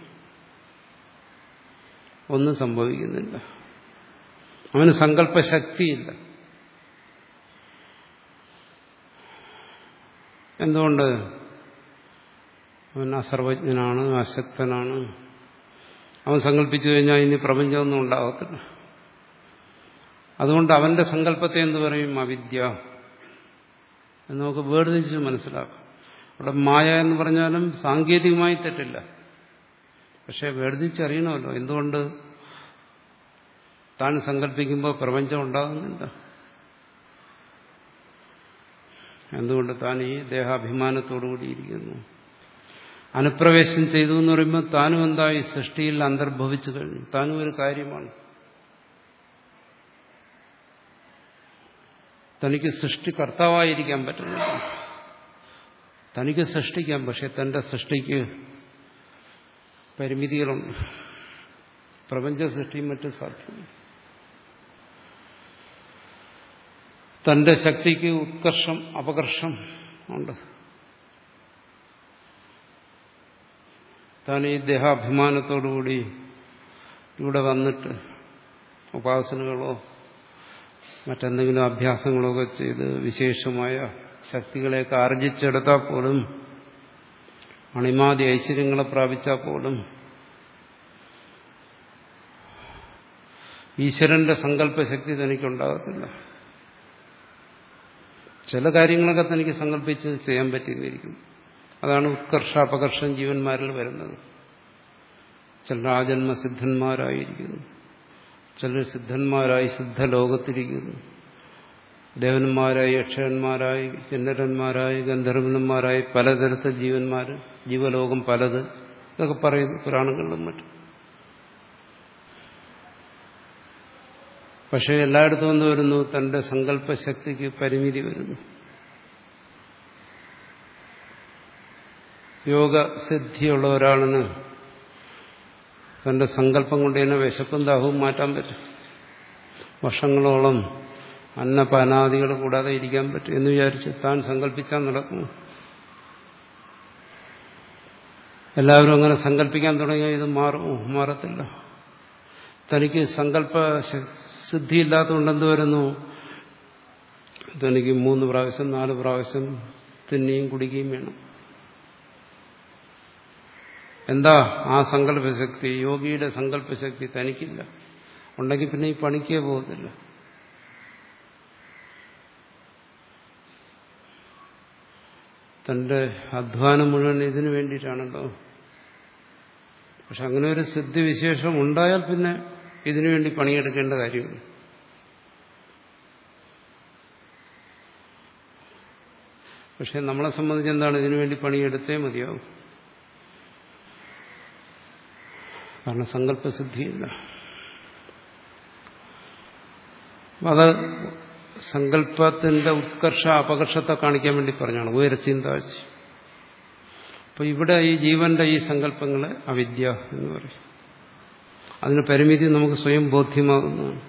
ഒന്നും സംഭവിക്കുന്നില്ല അവന് സങ്കല്പശക്തിയില്ല എന്തുകൊണ്ട് അവൻ അസർവജ്ഞനാണ് അശക്തനാണ് അവൻ സങ്കല്പിച്ചു കഴിഞ്ഞാൽ ഇനി പ്രപഞ്ചമൊന്നും ഉണ്ടാകത്തില്ല അതുകൊണ്ട് അവന്റെ സങ്കല്പത്തെ എന്ത് പറയും അവിദ്യ എന്ന് നമുക്ക് വേർതിരിച്ച് മനസ്സിലാക്കാം അവിടെ മായ എന്ന് പറഞ്ഞാലും സാങ്കേതികമായി തെറ്റില്ല പക്ഷെ വേർതിരിച്ചറിയണമല്ലോ എന്തുകൊണ്ട് താൻ സങ്കല്പിക്കുമ്പോൾ പ്രപഞ്ചം ഉണ്ടാകുന്നില്ല എന്തുകൊണ്ട് താൻ ഈ ദേഹാഭിമാനത്തോടുകൂടി ഇരിക്കുന്നു അനുപ്രവേശം ചെയ്തു എന്ന് പറയുമ്പോൾ താനും എന്തായി സൃഷ്ടിയിൽ അന്തർഭവിച്ചു കഴിഞ്ഞു താനും ഒരു കാര്യമാണ് തനിക്ക് സൃഷ്ടികർത്താവായിരിക്കാൻ പറ്റുന്നില്ല തനിക്ക് സൃഷ്ടിക്കാം പക്ഷെ തന്റെ സൃഷ്ടിക്ക് പരിമിതികളുണ്ട് പ്രപഞ്ച സൃഷ്ടിയും മറ്റും സാധ്യമല്ല തന്റെ ശക്തിക്ക് ഉത്കർഷം അപകർഷം ഉണ്ട് താൻ ഈ ദേഹാഭിമാനത്തോടുകൂടി ഇവിടെ വന്നിട്ട് ഉപാസനകളോ മറ്റെന്തെങ്കിലും അഭ്യാസങ്ങളോ ഒക്കെ ചെയ്ത് വിശേഷമായ ശക്തികളെയൊക്കെ ആർജിച്ചെടുത്താൽ പോലും അണിമാതി ഐശ്വര്യങ്ങളെ പ്രാപിച്ചാൽ പോലും ഈശ്വരന്റെ സങ്കല്പശക്തി തനിക്കുണ്ടാകത്തില്ല ചില കാര്യങ്ങളൊക്കെ തനിക്ക് സങ്കല്പിച്ച് ചെയ്യാൻ പറ്റിയിരിക്കും അതാണ് ഉത്കർഷ അപകർഷം ജീവന്മാരിൽ വരുന്നത് ചിലർ ആജന്മ സിദ്ധന്മാരായിരിക്കുന്നു ചിലർ സിദ്ധന്മാരായി സിദ്ധലോകത്തിരിക്കുന്നു ദേവന്മാരായി യക്ഷന്മാരായി കിന്നരന്മാരായി ഗന്ധർവന്മാരായി പലതരത്തിൽ ജീവന്മാർ ജീവലോകം പലത് ഇതൊക്കെ പറയുന്നു പുരാണങ്ങളിലും മറ്റും പക്ഷെ എല്ലായിടത്തും എന്ത് വരുന്നു തന്റെ സങ്കല്പശക്തിക്ക് പരിമിതി വരുന്നു യോഗസിദ്ധിയുള്ള ഒരാളിന് തന്റെ സങ്കല്പം കൊണ്ട് തന്നെ വിശപ്പും ദാഹവും മാറ്റാൻ പറ്റും വർഷങ്ങളോളം അന്നപാനാദികൾ കൂടാതെ ഇരിക്കാൻ പറ്റും എന്ന് വിചാരിച്ച് താൻ സങ്കല്പിച്ചാൽ നടക്കും എല്ലാവരും അങ്ങനെ സങ്കല്പിക്കാൻ തുടങ്ങിയാൽ ഇത് മാറുമോ മാറത്തില്ല തനിക്ക് സങ്കല്പ സിദ്ധിയില്ലാത്തതുകൊണ്ട് എന്ത് വരുന്നു തനിക്ക് മൂന്ന് പ്രാവശ്യം നാല് പ്രാവശ്യം തിന്നുകയും കുടിക്കുകയും വേണം എന്താ ആ സങ്കല്പശക്തി യോഗിയുടെ സങ്കല്പശക്തി തനിക്കില്ല ഉണ്ടെങ്കിൽ പിന്നെ ഈ പണിക്കേ പോകത്തില്ല തന്റെ അധ്വാനം മുഴുവൻ ഇതിനു വേണ്ടിയിട്ടാണല്ലോ പക്ഷെ അങ്ങനെ ഒരു സിദ്ധിവിശേഷം ഉണ്ടായാൽ പിന്നെ ഇതിനു വേണ്ടി പണിയെടുക്കേണ്ട കാര്യമില്ല പക്ഷെ നമ്മളെ സംബന്ധിച്ച് എന്താണ് ഇതിനു വേണ്ടി പണിയെടുത്തേ മതിയാവും കാരണം സങ്കല്പസിദ്ധിയില്ല അത് സങ്കല്പത്തിന്റെ ഉത്കർഷ അപകർഷത്തെ കാണിക്കാൻ വേണ്ടി പറഞ്ഞാണ് ഉയർച്ചയും താഴ്ച അപ്പൊ ഇവിടെ ഈ ജീവന്റെ ഈ സങ്കല്പങ്ങളെ അവിദ്യ എന്ന് പറയും അതിന് പരിമിതി നമുക്ക് സ്വയം ബോധ്യമാകുന്നതാണ്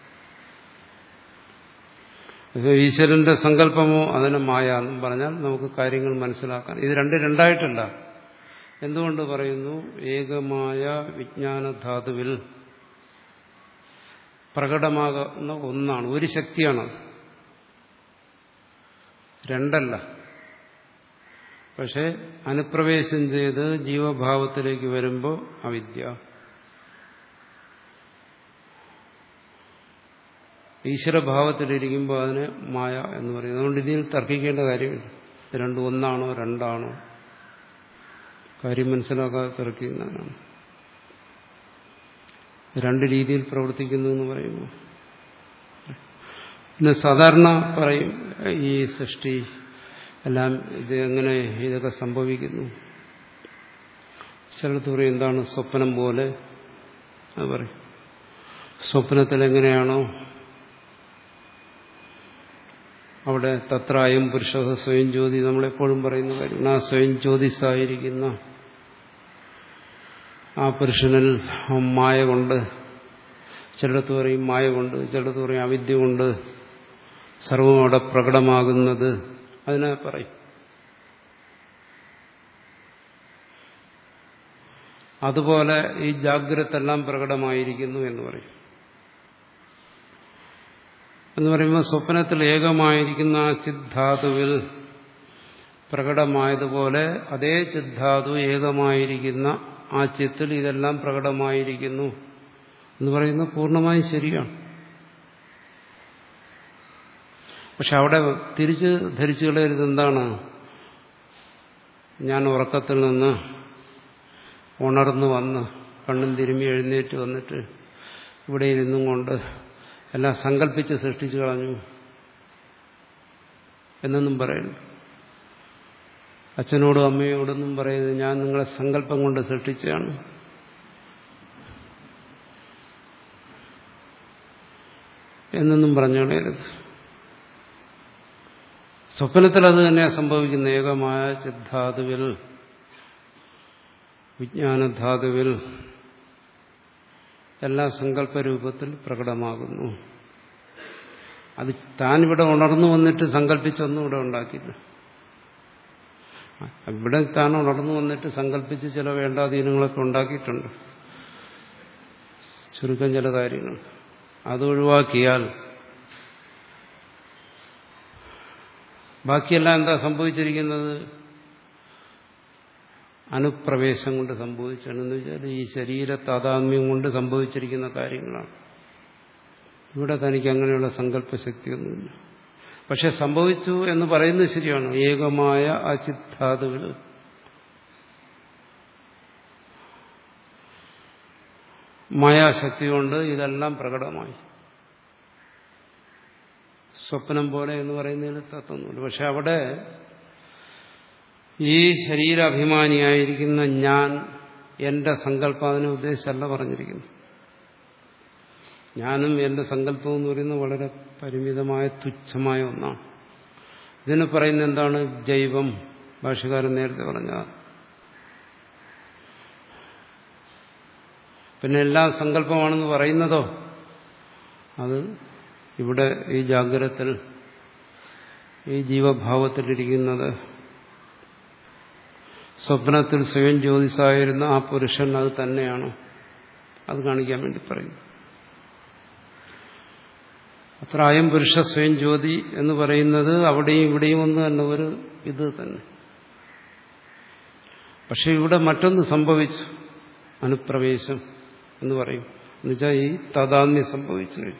ഈശ്വരന്റെ സങ്കല്പമോ അതിനെ മായ എന്നും പറഞ്ഞാൽ നമുക്ക് കാര്യങ്ങൾ മനസ്സിലാക്കാൻ ഇത് രണ്ട് രണ്ടായിട്ടല്ല എന്തുകൊണ്ട് പറയുന്നു ഏകമായ വിജ്ഞാനധാതുവിൽ പ്രകടമാകുന്ന ഒന്നാണ് ഒരു ശക്തിയാണത് രണ്ടല്ല പക്ഷെ അനുപ്രവേശം ചെയ്ത് ജീവഭാവത്തിലേക്ക് വരുമ്പോൾ അവിദ്യ ഈശ്വരഭാവത്തിലിരിക്കുമ്പോൾ അതിന് മായ എന്ന് പറയും അതുകൊണ്ട് ഇതിൽ തർക്കിക്കേണ്ട കാര്യമില്ല ഇത് രണ്ടും ഒന്നാണോ രണ്ടാണോ കാര്യം മനസ്സിലാക്കാതെ തർക്കിക്കുന്നതാണ് രണ്ട് രീതിയിൽ പ്രവർത്തിക്കുന്നു എന്ന് പറയുന്നു പിന്നെ സാധാരണ പറയും ഈ സൃഷ്ടി എല്ലാം ഇത് എങ്ങനെ ഇതൊക്കെ സംഭവിക്കുന്നു ചിലടത്ത് പറയും എന്താണ് സ്വപ്നം പോലെ അത് പറയും സ്വപ്നത്തിൽ എങ്ങനെയാണോ അവിടെ തത്രായും പുരുഷ സ്വയം ജ്യോതി നമ്മളെപ്പോഴും പറയുന്ന കാര്യം ആ സ്വയം ജ്യോതിസായിരിക്കുന്ന ആ പുരുഷനിൽ മായ കൊണ്ട് ചിലടത്ത് പറയും മായ കൊണ്ട് ചിലടത്ത് പറയും അവിദ്യ കൊണ്ട് സർവം അവിടെ പ്രകടമാകുന്നത് അതിനെ പറയും അതുപോലെ ഈ ജാഗ്രതെല്ലാം പ്രകടമായിരിക്കുന്നു എന്ന് പറയും എന്ന് പറയുമ്പോൾ സ്വപ്നത്തിൽ ഏകമായിരിക്കുന്ന ആ ചിദ്ധാതുവിൽ പ്രകടമായതുപോലെ അതേ ചിദ്ധാതു ഏകമായിരിക്കുന്ന ആ ചിത്തിൽ ഇതെല്ലാം പ്രകടമായിരിക്കുന്നു എന്ന് പറയുന്നത് പൂർണ്ണമായും ശരിയാണ് പക്ഷെ അവിടെ തിരിച്ച് ധരിച്ചു കളയരുത് എന്താണ് ഞാൻ ഉറക്കത്തിൽ നിന്ന് ഉണർന്നു വന്ന് കണ്ണും തിരുമ്മി എഴുന്നേറ്റ് വന്നിട്ട് ഇവിടെ ഇരുന്നും കൊണ്ട് എല്ലാം സങ്കല്പിച്ച് സൃഷ്ടിച്ചു കളഞ്ഞു എന്നൊന്നും പറയുന്നു അച്ഛനോടും അമ്മയോടൊന്നും പറയുന്നത് ഞാൻ നിങ്ങളെ സങ്കല്പം കൊണ്ട് സൃഷ്ടിച്ചതാണ് എന്നൊന്നും പറഞ്ഞു കളയരുത് സ്വപ്നത്തിൽ അത് തന്നെയാണ് സംഭവിക്കുന്ന ഏകമായ ചിദ്ധാതുവിൽ വിജ്ഞാനധാതുവിൽ എല്ലാ സങ്കല്പരൂപത്തിൽ പ്രകടമാകുന്നു അത് താനിവിടെ ഉണർന്നു വന്നിട്ട് സങ്കല്പിച്ചൊന്നും ഇവിടെ ഉണ്ടാക്കില്ല ഇവിടെ താൻ ഉണർന്നു വന്നിട്ട് സങ്കല്പിച്ച് ചില വേണ്ടാധീനങ്ങളൊക്കെ ഉണ്ടാക്കിയിട്ടുണ്ട് ചുരുക്കം ചില കാര്യങ്ങൾ അത് ഒഴിവാക്കിയാൽ ബാക്കിയെല്ലാം എന്താ സംഭവിച്ചിരിക്കുന്നത് അനുപ്രവേശം കൊണ്ട് സംഭവിച്ചാണെന്ന് വെച്ചാൽ ഈ ശരീര താതാത്മ്യം കൊണ്ട് സംഭവിച്ചിരിക്കുന്ന കാര്യങ്ങളാണ് ഇവിടെ തനിക്ക് അങ്ങനെയുള്ള സങ്കല്പശക്തിയൊന്നുമില്ല പക്ഷെ സംഭവിച്ചു എന്ന് പറയുന്നത് ശരിയാണ് ഏകമായ അചിദ്ധാതുവിൽ മായാശക്തി കൊണ്ട് ഇതെല്ലാം പ്രകടമായി സ്വപ്നം പോലെ എന്ന് പറയുന്നതിൽ തത്വമൊന്നുമില്ല പക്ഷെ അവിടെ ഈ ശരീരാഭിമാനിയായിരിക്കുന്ന ഞാൻ എന്റെ സങ്കല്പം അതിനെ ഉദ്ദേശിച്ചല്ല പറഞ്ഞിരിക്കുന്നു ഞാനും എന്റെ സങ്കല്പം എന്ന് പറയുന്നത് വളരെ പരിമിതമായ തുച്ഛമായ ഒന്നാണ് ഇതിന് പറയുന്ന എന്താണ് ജൈവം ഭാഷകാരൻ നേരത്തെ പറഞ്ഞ പിന്നെ എല്ലാം സങ്കല്പമാണെന്ന് പറയുന്നതോ അത് ഇവിടെ ഈ ജാഗ്രതത്തിൽ ഈ ജീവഭാവത്തിലിരിക്കുന്നത് സ്വപ്നത്തിൽ സ്വയം ജ്യോതിസായിരുന്ന ആ പുരുഷൻ അത് തന്നെയാണ് അത് കാണിക്കാൻ വേണ്ടി പറയുന്നു അത്ര അയം പുരുഷ സ്വയം ജ്യോതി എന്ന് പറയുന്നത് അവിടെയും ഇവിടെയും ഒന്ന് തന്നെ ഒരു ഇത് തന്നെ പക്ഷെ ഇവിടെ മറ്റൊന്ന് സംഭവിച്ചു അനുപ്രവേശം എന്ന് പറയും എന്നുവെച്ചാൽ ഈ താതാത്മ്യം സംഭവിച്ചു കഴിഞ്ഞു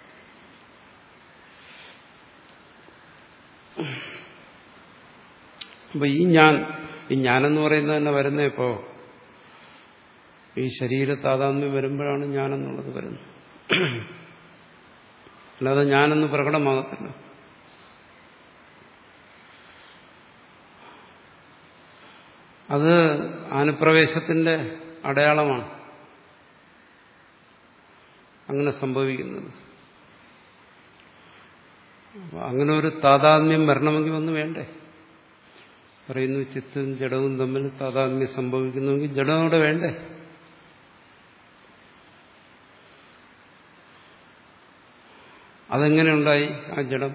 അപ്പൊ ഈ ഞാൻ ഈ ഞാനെന്ന് പറയുന്നത് തന്നെ വരുന്ന ഇപ്പോ ഈ ശരീര താതാത്മ്യം വരുമ്പോഴാണ് ഞാനെന്നുള്ളത് വരുന്നത് അല്ലാതെ ഞാനെന്ന് പ്രകടമാകത്തില്ല അത് അനുപ്രവേശത്തിന്റെ അടയാളമാണ് അങ്ങനെ സംഭവിക്കുന്നത് അങ്ങനെ ഒരു താതാത്മ്യം വരണമെങ്കിൽ ഒന്ന് വേണ്ടേ പറയുന്നു ചിത്തും ജഡവും തമ്മിൽ താതാത്മ്യം സംഭവിക്കുന്നുവെങ്കിൽ ജഡം അവിടെ വേണ്ടേ അതെങ്ങനെ ഉണ്ടായി ആ ജഡം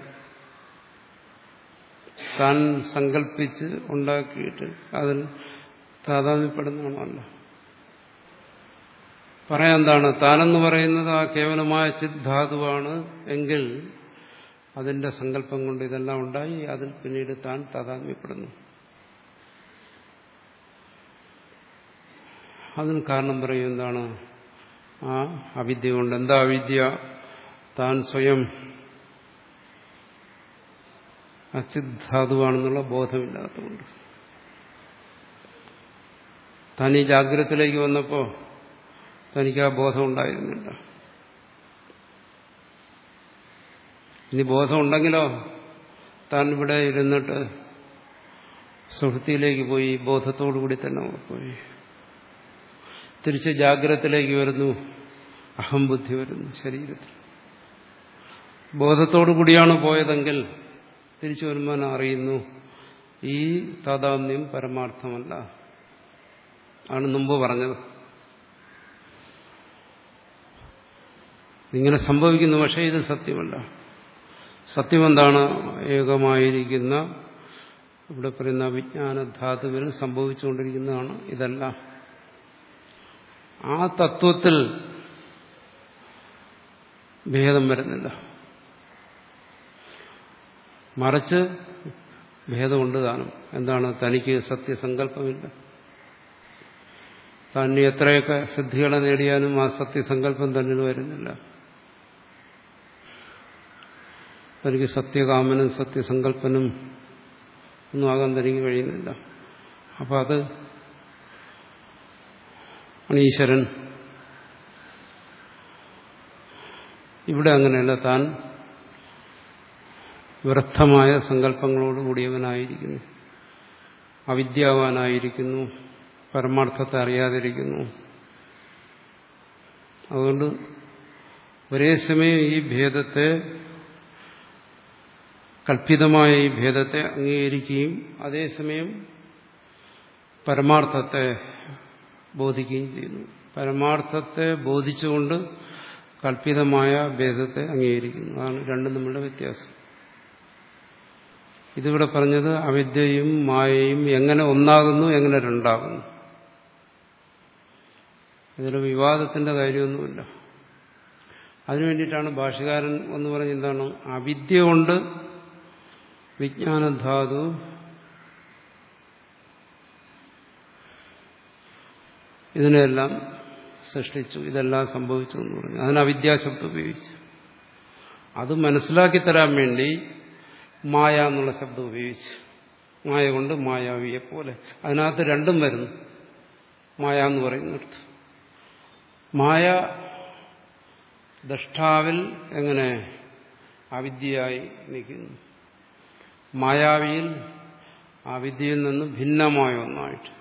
താൻ സങ്കല്പിച്ച് ഉണ്ടാക്കിയിട്ട് അതിൽ താതാത്മ്യപ്പെടുന്നതാണല്ലോ പറയാൻ എന്താണ് താനെന്ന് പറയുന്നത് ആ കേവലമായ ചിദ്ധാതുവാണ് എങ്കിൽ അതിന്റെ സങ്കല്പം കൊണ്ട് ഇതെല്ലാം ഉണ്ടായി അതിൽ പിന്നീട് താൻ താതാത്മ്യപ്പെടുന്നു അതിന് കാരണം പറയും എന്താണ് ആ അവിദ്യ കൊണ്ട് എന്താ അവിദ്യ താൻ സ്വയം അച്ചിദ്ധാതുവാണെന്നുള്ള ബോധമില്ലാത്തതുകൊണ്ട് താൻ ഈ ജാഗ്രതത്തിലേക്ക് വന്നപ്പോൾ തനിക്ക് ആ ബോധം ഉണ്ടായിരുന്നില്ല ഇനി ബോധമുണ്ടെങ്കിലോ താൻ ഇവിടെ ഇരുന്നിട്ട് സുഹൃത്തിയിലേക്ക് പോയി ബോധത്തോടുകൂടി തന്നെ പോയി തിരിച്ച് ജാഗ്രതത്തിലേക്ക് വരുന്നു അഹംബുദ്ധി വരുന്നു ശരീരത്തിൽ ബോധത്തോടു കൂടിയാണ് പോയതെങ്കിൽ തിരിച്ചു വരുമ്പോൾ അറിയുന്നു ഈ താതാത്മ്യം പരമാർത്ഥമല്ല ആണ് മുമ്പ് പറഞ്ഞത് ഇങ്ങനെ സംഭവിക്കുന്നു പക്ഷേ ഇത് സത്യമല്ല സത്യം എന്താണ് ഏകമായിരിക്കുന്ന ഇവിടെ പറയുന്ന വിജ്ഞാനധാതുവിൽ സംഭവിച്ചുകൊണ്ടിരിക്കുന്നതാണ് ഇതെല്ലാം ആ തത്വത്തിൽ ഭേദം വരുന്നില്ല മറിച്ച് ഭേദമുണ്ട് താനും എന്താണ് തനിക്ക് സത്യസങ്കല്പമില്ല താൻ എത്രയൊക്കെ സിദ്ധികളെ നേടിയാലും ആ സത്യസങ്കല്പം തന്നിൽ വരുന്നില്ല തനിക്ക് സത്യകാമനും സത്യസങ്കല്പനും ഒന്നും ആകാൻ തനിക്ക് കഴിയുന്നില്ല അപ്പം അത് ഈശ്വരൻ ഇവിടെ അങ്ങനെയല്ല താൻ വ്യർത്ഥമായ സങ്കല്പങ്ങളോട് കൂടിയവനായിരിക്കുന്നു അവിദ്യാവാനായിരിക്കുന്നു പരമാർത്ഥത്തെ അറിയാതിരിക്കുന്നു അതുകൊണ്ട് ഒരേ സമയം ഈ ഭേദത്തെ കൽപ്പിതമായ ഈ ഭേദത്തെ അംഗീകരിക്കുകയും അതേസമയം പരമാർത്ഥത്തെ ബോധിക്കുകയും ചെയ്യുന്നു പരമാർത്ഥത്തെ ബോധിച്ചുകൊണ്ട് കൽപ്പിതമായ ഭേദത്തെ അംഗീകരിക്കുന്നു അതാണ് രണ്ടും തമ്മിലുള്ള വ്യത്യാസം ഇതിവിടെ പറഞ്ഞത് അവിദ്യയും മായയും എങ്ങനെ ഒന്നാകുന്നു എങ്ങനെ രണ്ടാകുന്നു ഇതിൽ വിവാദത്തിന്റെ കാര്യമൊന്നുമില്ല അതിനു വേണ്ടിയിട്ടാണ് ഭാഷകാരൻ എന്ന് പറഞ്ഞ എന്താണ് അവിദ്യ കൊണ്ട് വിജ്ഞാനധാതു ഇതിനെല്ലാം സൃഷ്ടിച്ചു ഇതെല്ലാം സംഭവിച്ചു എന്ന് പറഞ്ഞു അതിന് അവിദ്യാശബ്ദം ഉപയോഗിച്ചു അത് മനസ്സിലാക്കി തരാൻ വേണ്ടി മായ എന്നുള്ള ശബ്ദം ഉപയോഗിച്ചു മായ കൊണ്ട് മായാവിയെ പോലെ അതിനകത്ത് രണ്ടും വരുന്നു മായ എന്ന് പറയുന്നിടത്ത് മായ ദഷ്ടാവിൽ എങ്ങനെ അവിദ്യയായി നിൽക്കുന്നു മായാവിയിൽ ആ വിദ്യയിൽ നിന്ന് ഭിന്നമായ ഒന്നായിട്ട്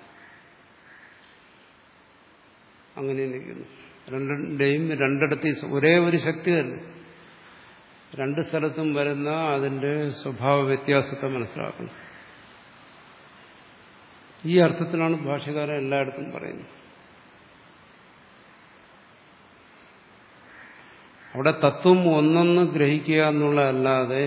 അങ്ങനെ നിൽക്കുന്നു രണ്ടിന്റെയും രണ്ടിടത്ത് ഒരേ ഒരു ശക്തി തന്നെ രണ്ട് സ്ഥലത്തും വരുന്ന അതിന്റെ സ്വഭാവ വ്യത്യാസത്തെ മനസ്സിലാക്കണം ഈ അർത്ഥത്തിലാണ് ഭാഷകാരൻ എല്ലായിടത്തും പറയുന്നത് അവിടെ തത്വം ഒന്നൊന്ന് ഗ്രഹിക്കുക എന്നുള്ളതല്ലാതെ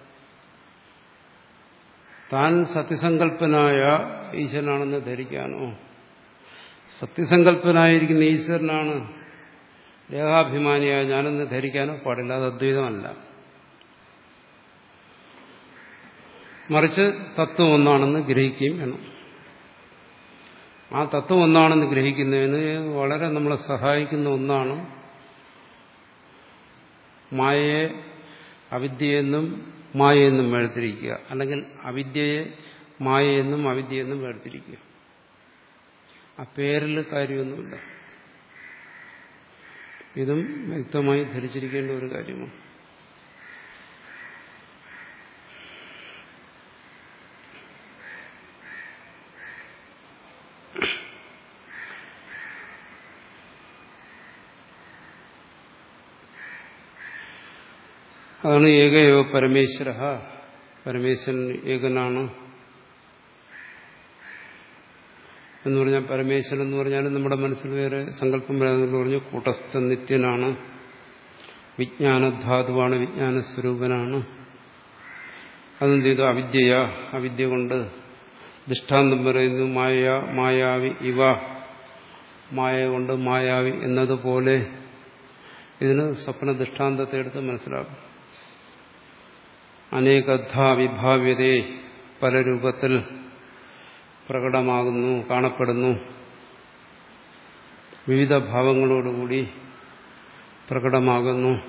താൻ സത്യസങ്കല്പനായ ഈശ്വരനാണെന്ന് ധരിക്കാനോ സത്യസങ്കല്പനായിരിക്കുന്ന ഈശ്വരനാണ് ദേഹാഭിമാനിയായ ഞാനെന്ന് ധരിക്കാനോ പാടില്ല അത് അദ്വൈതമല്ല മറിച്ച് തത്വം ഒന്നാണെന്ന് ഗ്രഹിക്കുകയും വേണം ആ തത്വം ഒന്നാണെന്ന് ഗ്രഹിക്കുന്നതിന് വളരെ നമ്മളെ സഹായിക്കുന്ന ഒന്നാണ് മായയെ അവിദ്യയെന്നും മായയെന്നും വേർതിരിക്കുക അല്ലെങ്കിൽ അവിദ്യയെ മായയെന്നും അവിദ്യയെന്നും വേർതിരിക്കുക ആ പേരിൽ കാര്യമൊന്നുമില്ല ഇതും വ്യക്തമായി ധരിച്ചിരിക്കേണ്ട ഒരു കാര്യമാണ് അതാണ് ഏകയോ പരമേശ്വര പരമേശ്വരൻ ഏകനാണ് എന്ന് പറഞ്ഞാൽ പരമേശ്വരൻ എന്ന് പറഞ്ഞാൽ നമ്മുടെ മനസ്സിൽ വേറെ സങ്കല്പം വരാമെന്ന് പറഞ്ഞു കൂട്ടസ്ഥ നിത്യനാണ് വിജ്ഞാനധാതുവാണ് വിജ്ഞാനസ്വരൂപനാണ് അതെന്ത് ചെയ്തു അവിദ്യയ അവിദ്യ കൊണ്ട് ദൃഷ്ടാന്തം പറയുന്നു മായ മായാവി ഇവ മായ കൊണ്ട് മായാവി എന്നതുപോലെ ഇതിന് സ്വപ്ന ദൃഷ്ടാന്തത്തെ എടുത്ത് മനസ്സിലാക്കും അനേകധ വിഭാവ്യതയെ പല രൂപത്തിൽ പ്രകടമാകുന്നു കാണപ്പെടുന്നു വിവിധ ഭാവങ്ങളോടുകൂടി പ്രകടമാകുന്നു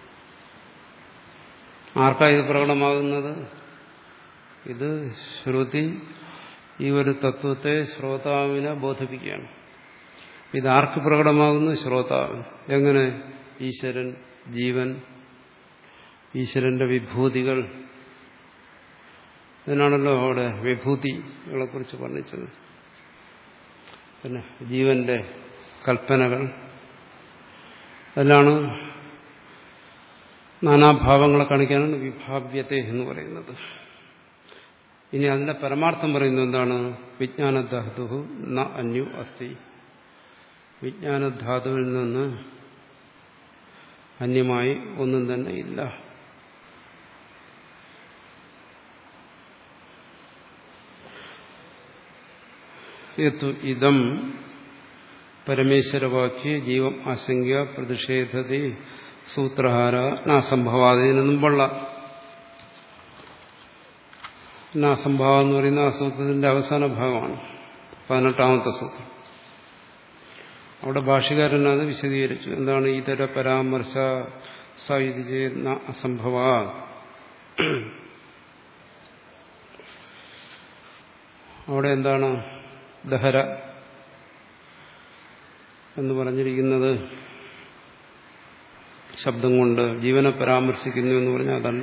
ആർക്കാ ഇത് പ്രകടമാകുന്നത് ഇത് ശ്രുതി ഈ ഒരു തത്വത്തെ ശ്രോതാവിനെ ബോധിപ്പിക്കുകയാണ് ഇതാർക്ക് പ്രകടമാകുന്നു ശ്രോതാവിന് എങ്ങനെ ഈശ്വരൻ ജീവൻ ഈശ്വരന്റെ വിഭൂതികൾ ഇതിനാണല്ലോ അവിടെ വിഭൂതികളെ കുറിച്ച് വർണ്ണിച്ചത് പിന്നെ ജീവന്റെ കൽപ്പനകൾ അതിലാണ് നാനാഭാവങ്ങളെ കാണിക്കാനാണ് വിഭാവ്യത എന്ന് പറയുന്നത് ഇനി അതിന്റെ പരമാർത്ഥം പറയുന്നത് എന്താണ് വിജ്ഞാനധാതു ന അന്യു അസ്തി വിജ്ഞാനധാതുവിൽ നിന്ന് അന്യമായി ഒന്നും തന്നെ ഇല്ല യത്തു ഇതം പരമേശ്വരവാക്യ ജീവം ആശങ്ക പ്രതിഷേധത്തെ സൂത്രഹാര നാസംഭവാദിന് മുമ്പുള്ള നാസംഭവം എന്ന് പറയുന്ന ആ സൂത്രത്തിന്റെ അവസാന ഭാഗമാണ് പതിനെട്ടാമത്തെ സൂത്രം അവിടെ ഭാഷകാരൻ അത് വിശദീകരിച്ചു എന്താണ് ഇതര പരാമർശ സായുധി ചെയ്യുന്ന അസംഭവ അവിടെ എന്താണ് ദഹര എന്ന് പറഞ്ഞിരിക്കുന്നത് ശബ്ദം കൊണ്ട് ജീവനെ പരാമർശിക്കുന്നു എന്ന് പറഞ്ഞാൽ അതല്ല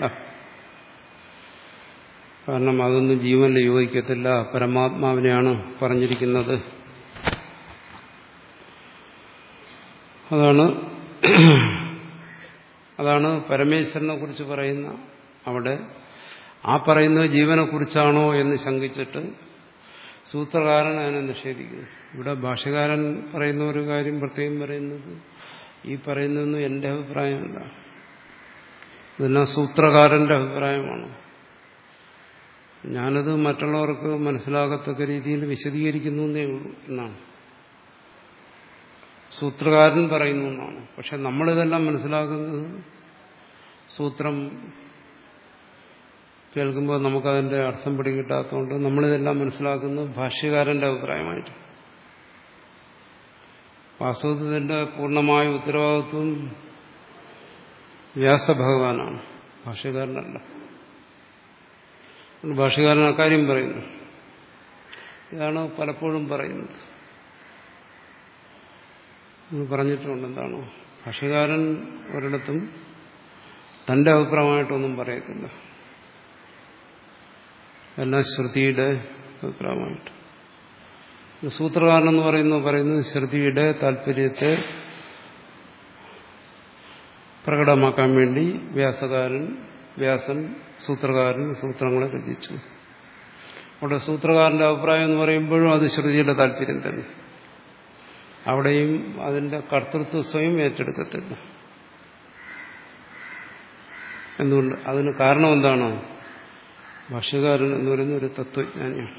കാരണം അതൊന്നും ജീവനിൽ യോജിക്കത്തില്ല പരമാത്മാവിനെയാണ് പറഞ്ഞിരിക്കുന്നത് അതാണ് അതാണ് പരമേശ്വരനെ കുറിച്ച് പറയുന്ന അവിടെ ആ പറയുന്നത് ജീവനെ കുറിച്ചാണോ എന്ന് ശങ്കിച്ചിട്ട് സൂത്രകാരൻ അതിനെ നിഷേധിക്കുന്നു ഇവിടെ ഭാഷകാരൻ പറയുന്ന ഒരു കാര്യം പ്രത്യേകം പറയുന്നത് ഈ പറയുന്നതൊന്നും എന്റെ അഭിപ്രായമല്ല ഇതെല്ലാം സൂത്രകാരന്റെ അഭിപ്രായമാണ് ഞാനത് മറ്റുള്ളവർക്ക് മനസ്സിലാകത്തക്ക രീതിയിൽ വിശദീകരിക്കുന്നു എന്നേ ഉള്ളൂ എന്നാണ് സൂത്രകാരൻ പറയുന്നു എന്നാണ് പക്ഷെ നമ്മളിതെല്ലാം മനസ്സിലാക്കുന്നത് സൂത്രം കേൾക്കുമ്പോൾ നമുക്കതിന്റെ അർത്ഥം പിടികിട്ടാത്തതുകൊണ്ട് നമ്മളിതെല്ലാം മനസ്സിലാക്കുന്നത് ഭാഷ്യകാരന്റെ അഭിപ്രായമായിട്ട് വാസ്തവത്തിന്റെ പൂർണ്ണമായ ഉത്തരവാദിത്വം വ്യാസഭഗവാനാണ് ഭാഷ്യകാരനല്ല ഭാഷകാരൻ അക്കാര്യം പറയുന്നു ഇതാണ് പലപ്പോഴും പറയുന്നത് പറഞ്ഞിട്ടുണ്ട് എന്താണ് ഭാഷകാരൻ ഒരിടത്തും തന്റെ അഭിപ്രായമായിട്ടൊന്നും പറയത്തില്ല എല്ലാം ശ്രുതിയുടെ അഭിപ്രായമായിട്ട് സൂത്രകാരൻ എന്ന് പറയുന്നത് പറയുന്നത് ശ്രുതിയുടെ താല്പര്യത്തെ പ്രകടമാക്കാൻ വേണ്ടി വ്യാസകാരൻ വ്യാസൻ സൂത്രകാരൻ സൂത്രങ്ങളെ രചിച്ചു അവിടെ സൂത്രകാരന്റെ അഭിപ്രായം എന്ന് പറയുമ്പോഴും അത് ശ്രുതിയുടെ താല്പര്യം തന്നെ അവിടെയും അതിന്റെ കർത്തൃത്വം സ്വയം ഏറ്റെടുക്കത്തില്ല എന്തുകൊണ്ട് അതിന് കാരണം എന്താണ് ഭാഷ്യകാരൻ എന്ന് പറയുന്ന ഒരു തത്വജ്ഞാനിയാണ്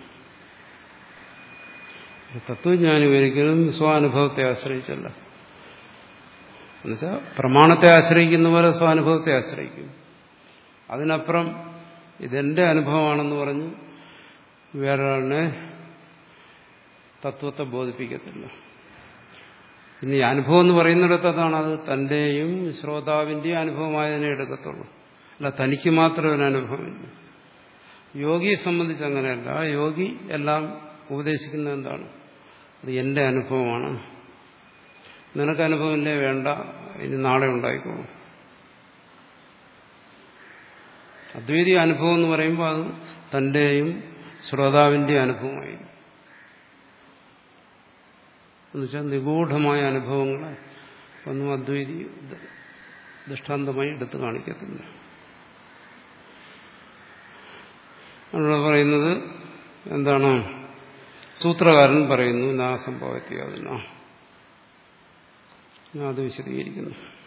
ഒരു തത്വജ്ഞാനി ഒരിക്കലും സ്വാനുഭവത്തെ ആശ്രയിച്ചല്ല എന്നുവെച്ചാൽ പ്രമാണത്തെ ആശ്രയിക്കുന്ന പോലെ സ്വാനുഭവത്തെ ആശ്രയിക്കും അതിനപ്പുറം ഇതെന്റെ അനുഭവമാണെന്ന് പറഞ്ഞ് വേറൊരാളിനെ തത്വത്തെ ബോധിപ്പിക്കത്തില്ല ഇനി അനുഭവം എന്ന് പറയുന്നിടത്ത് അതാണ് അത് തന്റെയും ശ്രോതാവിന്റെയും അനുഭവമായതിനെ എടുക്കത്തുള്ളൂ അല്ല തനിക്ക് മാത്രം ഒരു അനുഭവമില്ല യോഗിയെ സംബന്ധിച്ച് അങ്ങനെയല്ല യോഗി എല്ലാം ഉപദേശിക്കുന്നത് എന്താണ് അത് എന്റെ അനുഭവമാണ് നിനക്ക് അനുഭവമില്ലേ വേണ്ട ഇനി നാളെ ഉണ്ടായിക്കോളൂ അദ്വൈതി അനുഭവം എന്ന് പറയുമ്പോൾ അത് തന്റെയും ശ്രോതാവിന്റെയും അനുഭവമായി എന്നുവെച്ചാൽ നിഗൂഢമായ അനുഭവങ്ങളെ ഒന്നും അദ്വൈതി ദൃഷ്ടാന്തമായി എടുത്തു കാണിക്കത്തില്ല അവിടെ പറയുന്നത് എന്താണ് സൂത്രകാരൻ പറയുന്നു നാ സംഭവത്തി അതിനാ അത് വിശദീകരിക്കുന്നു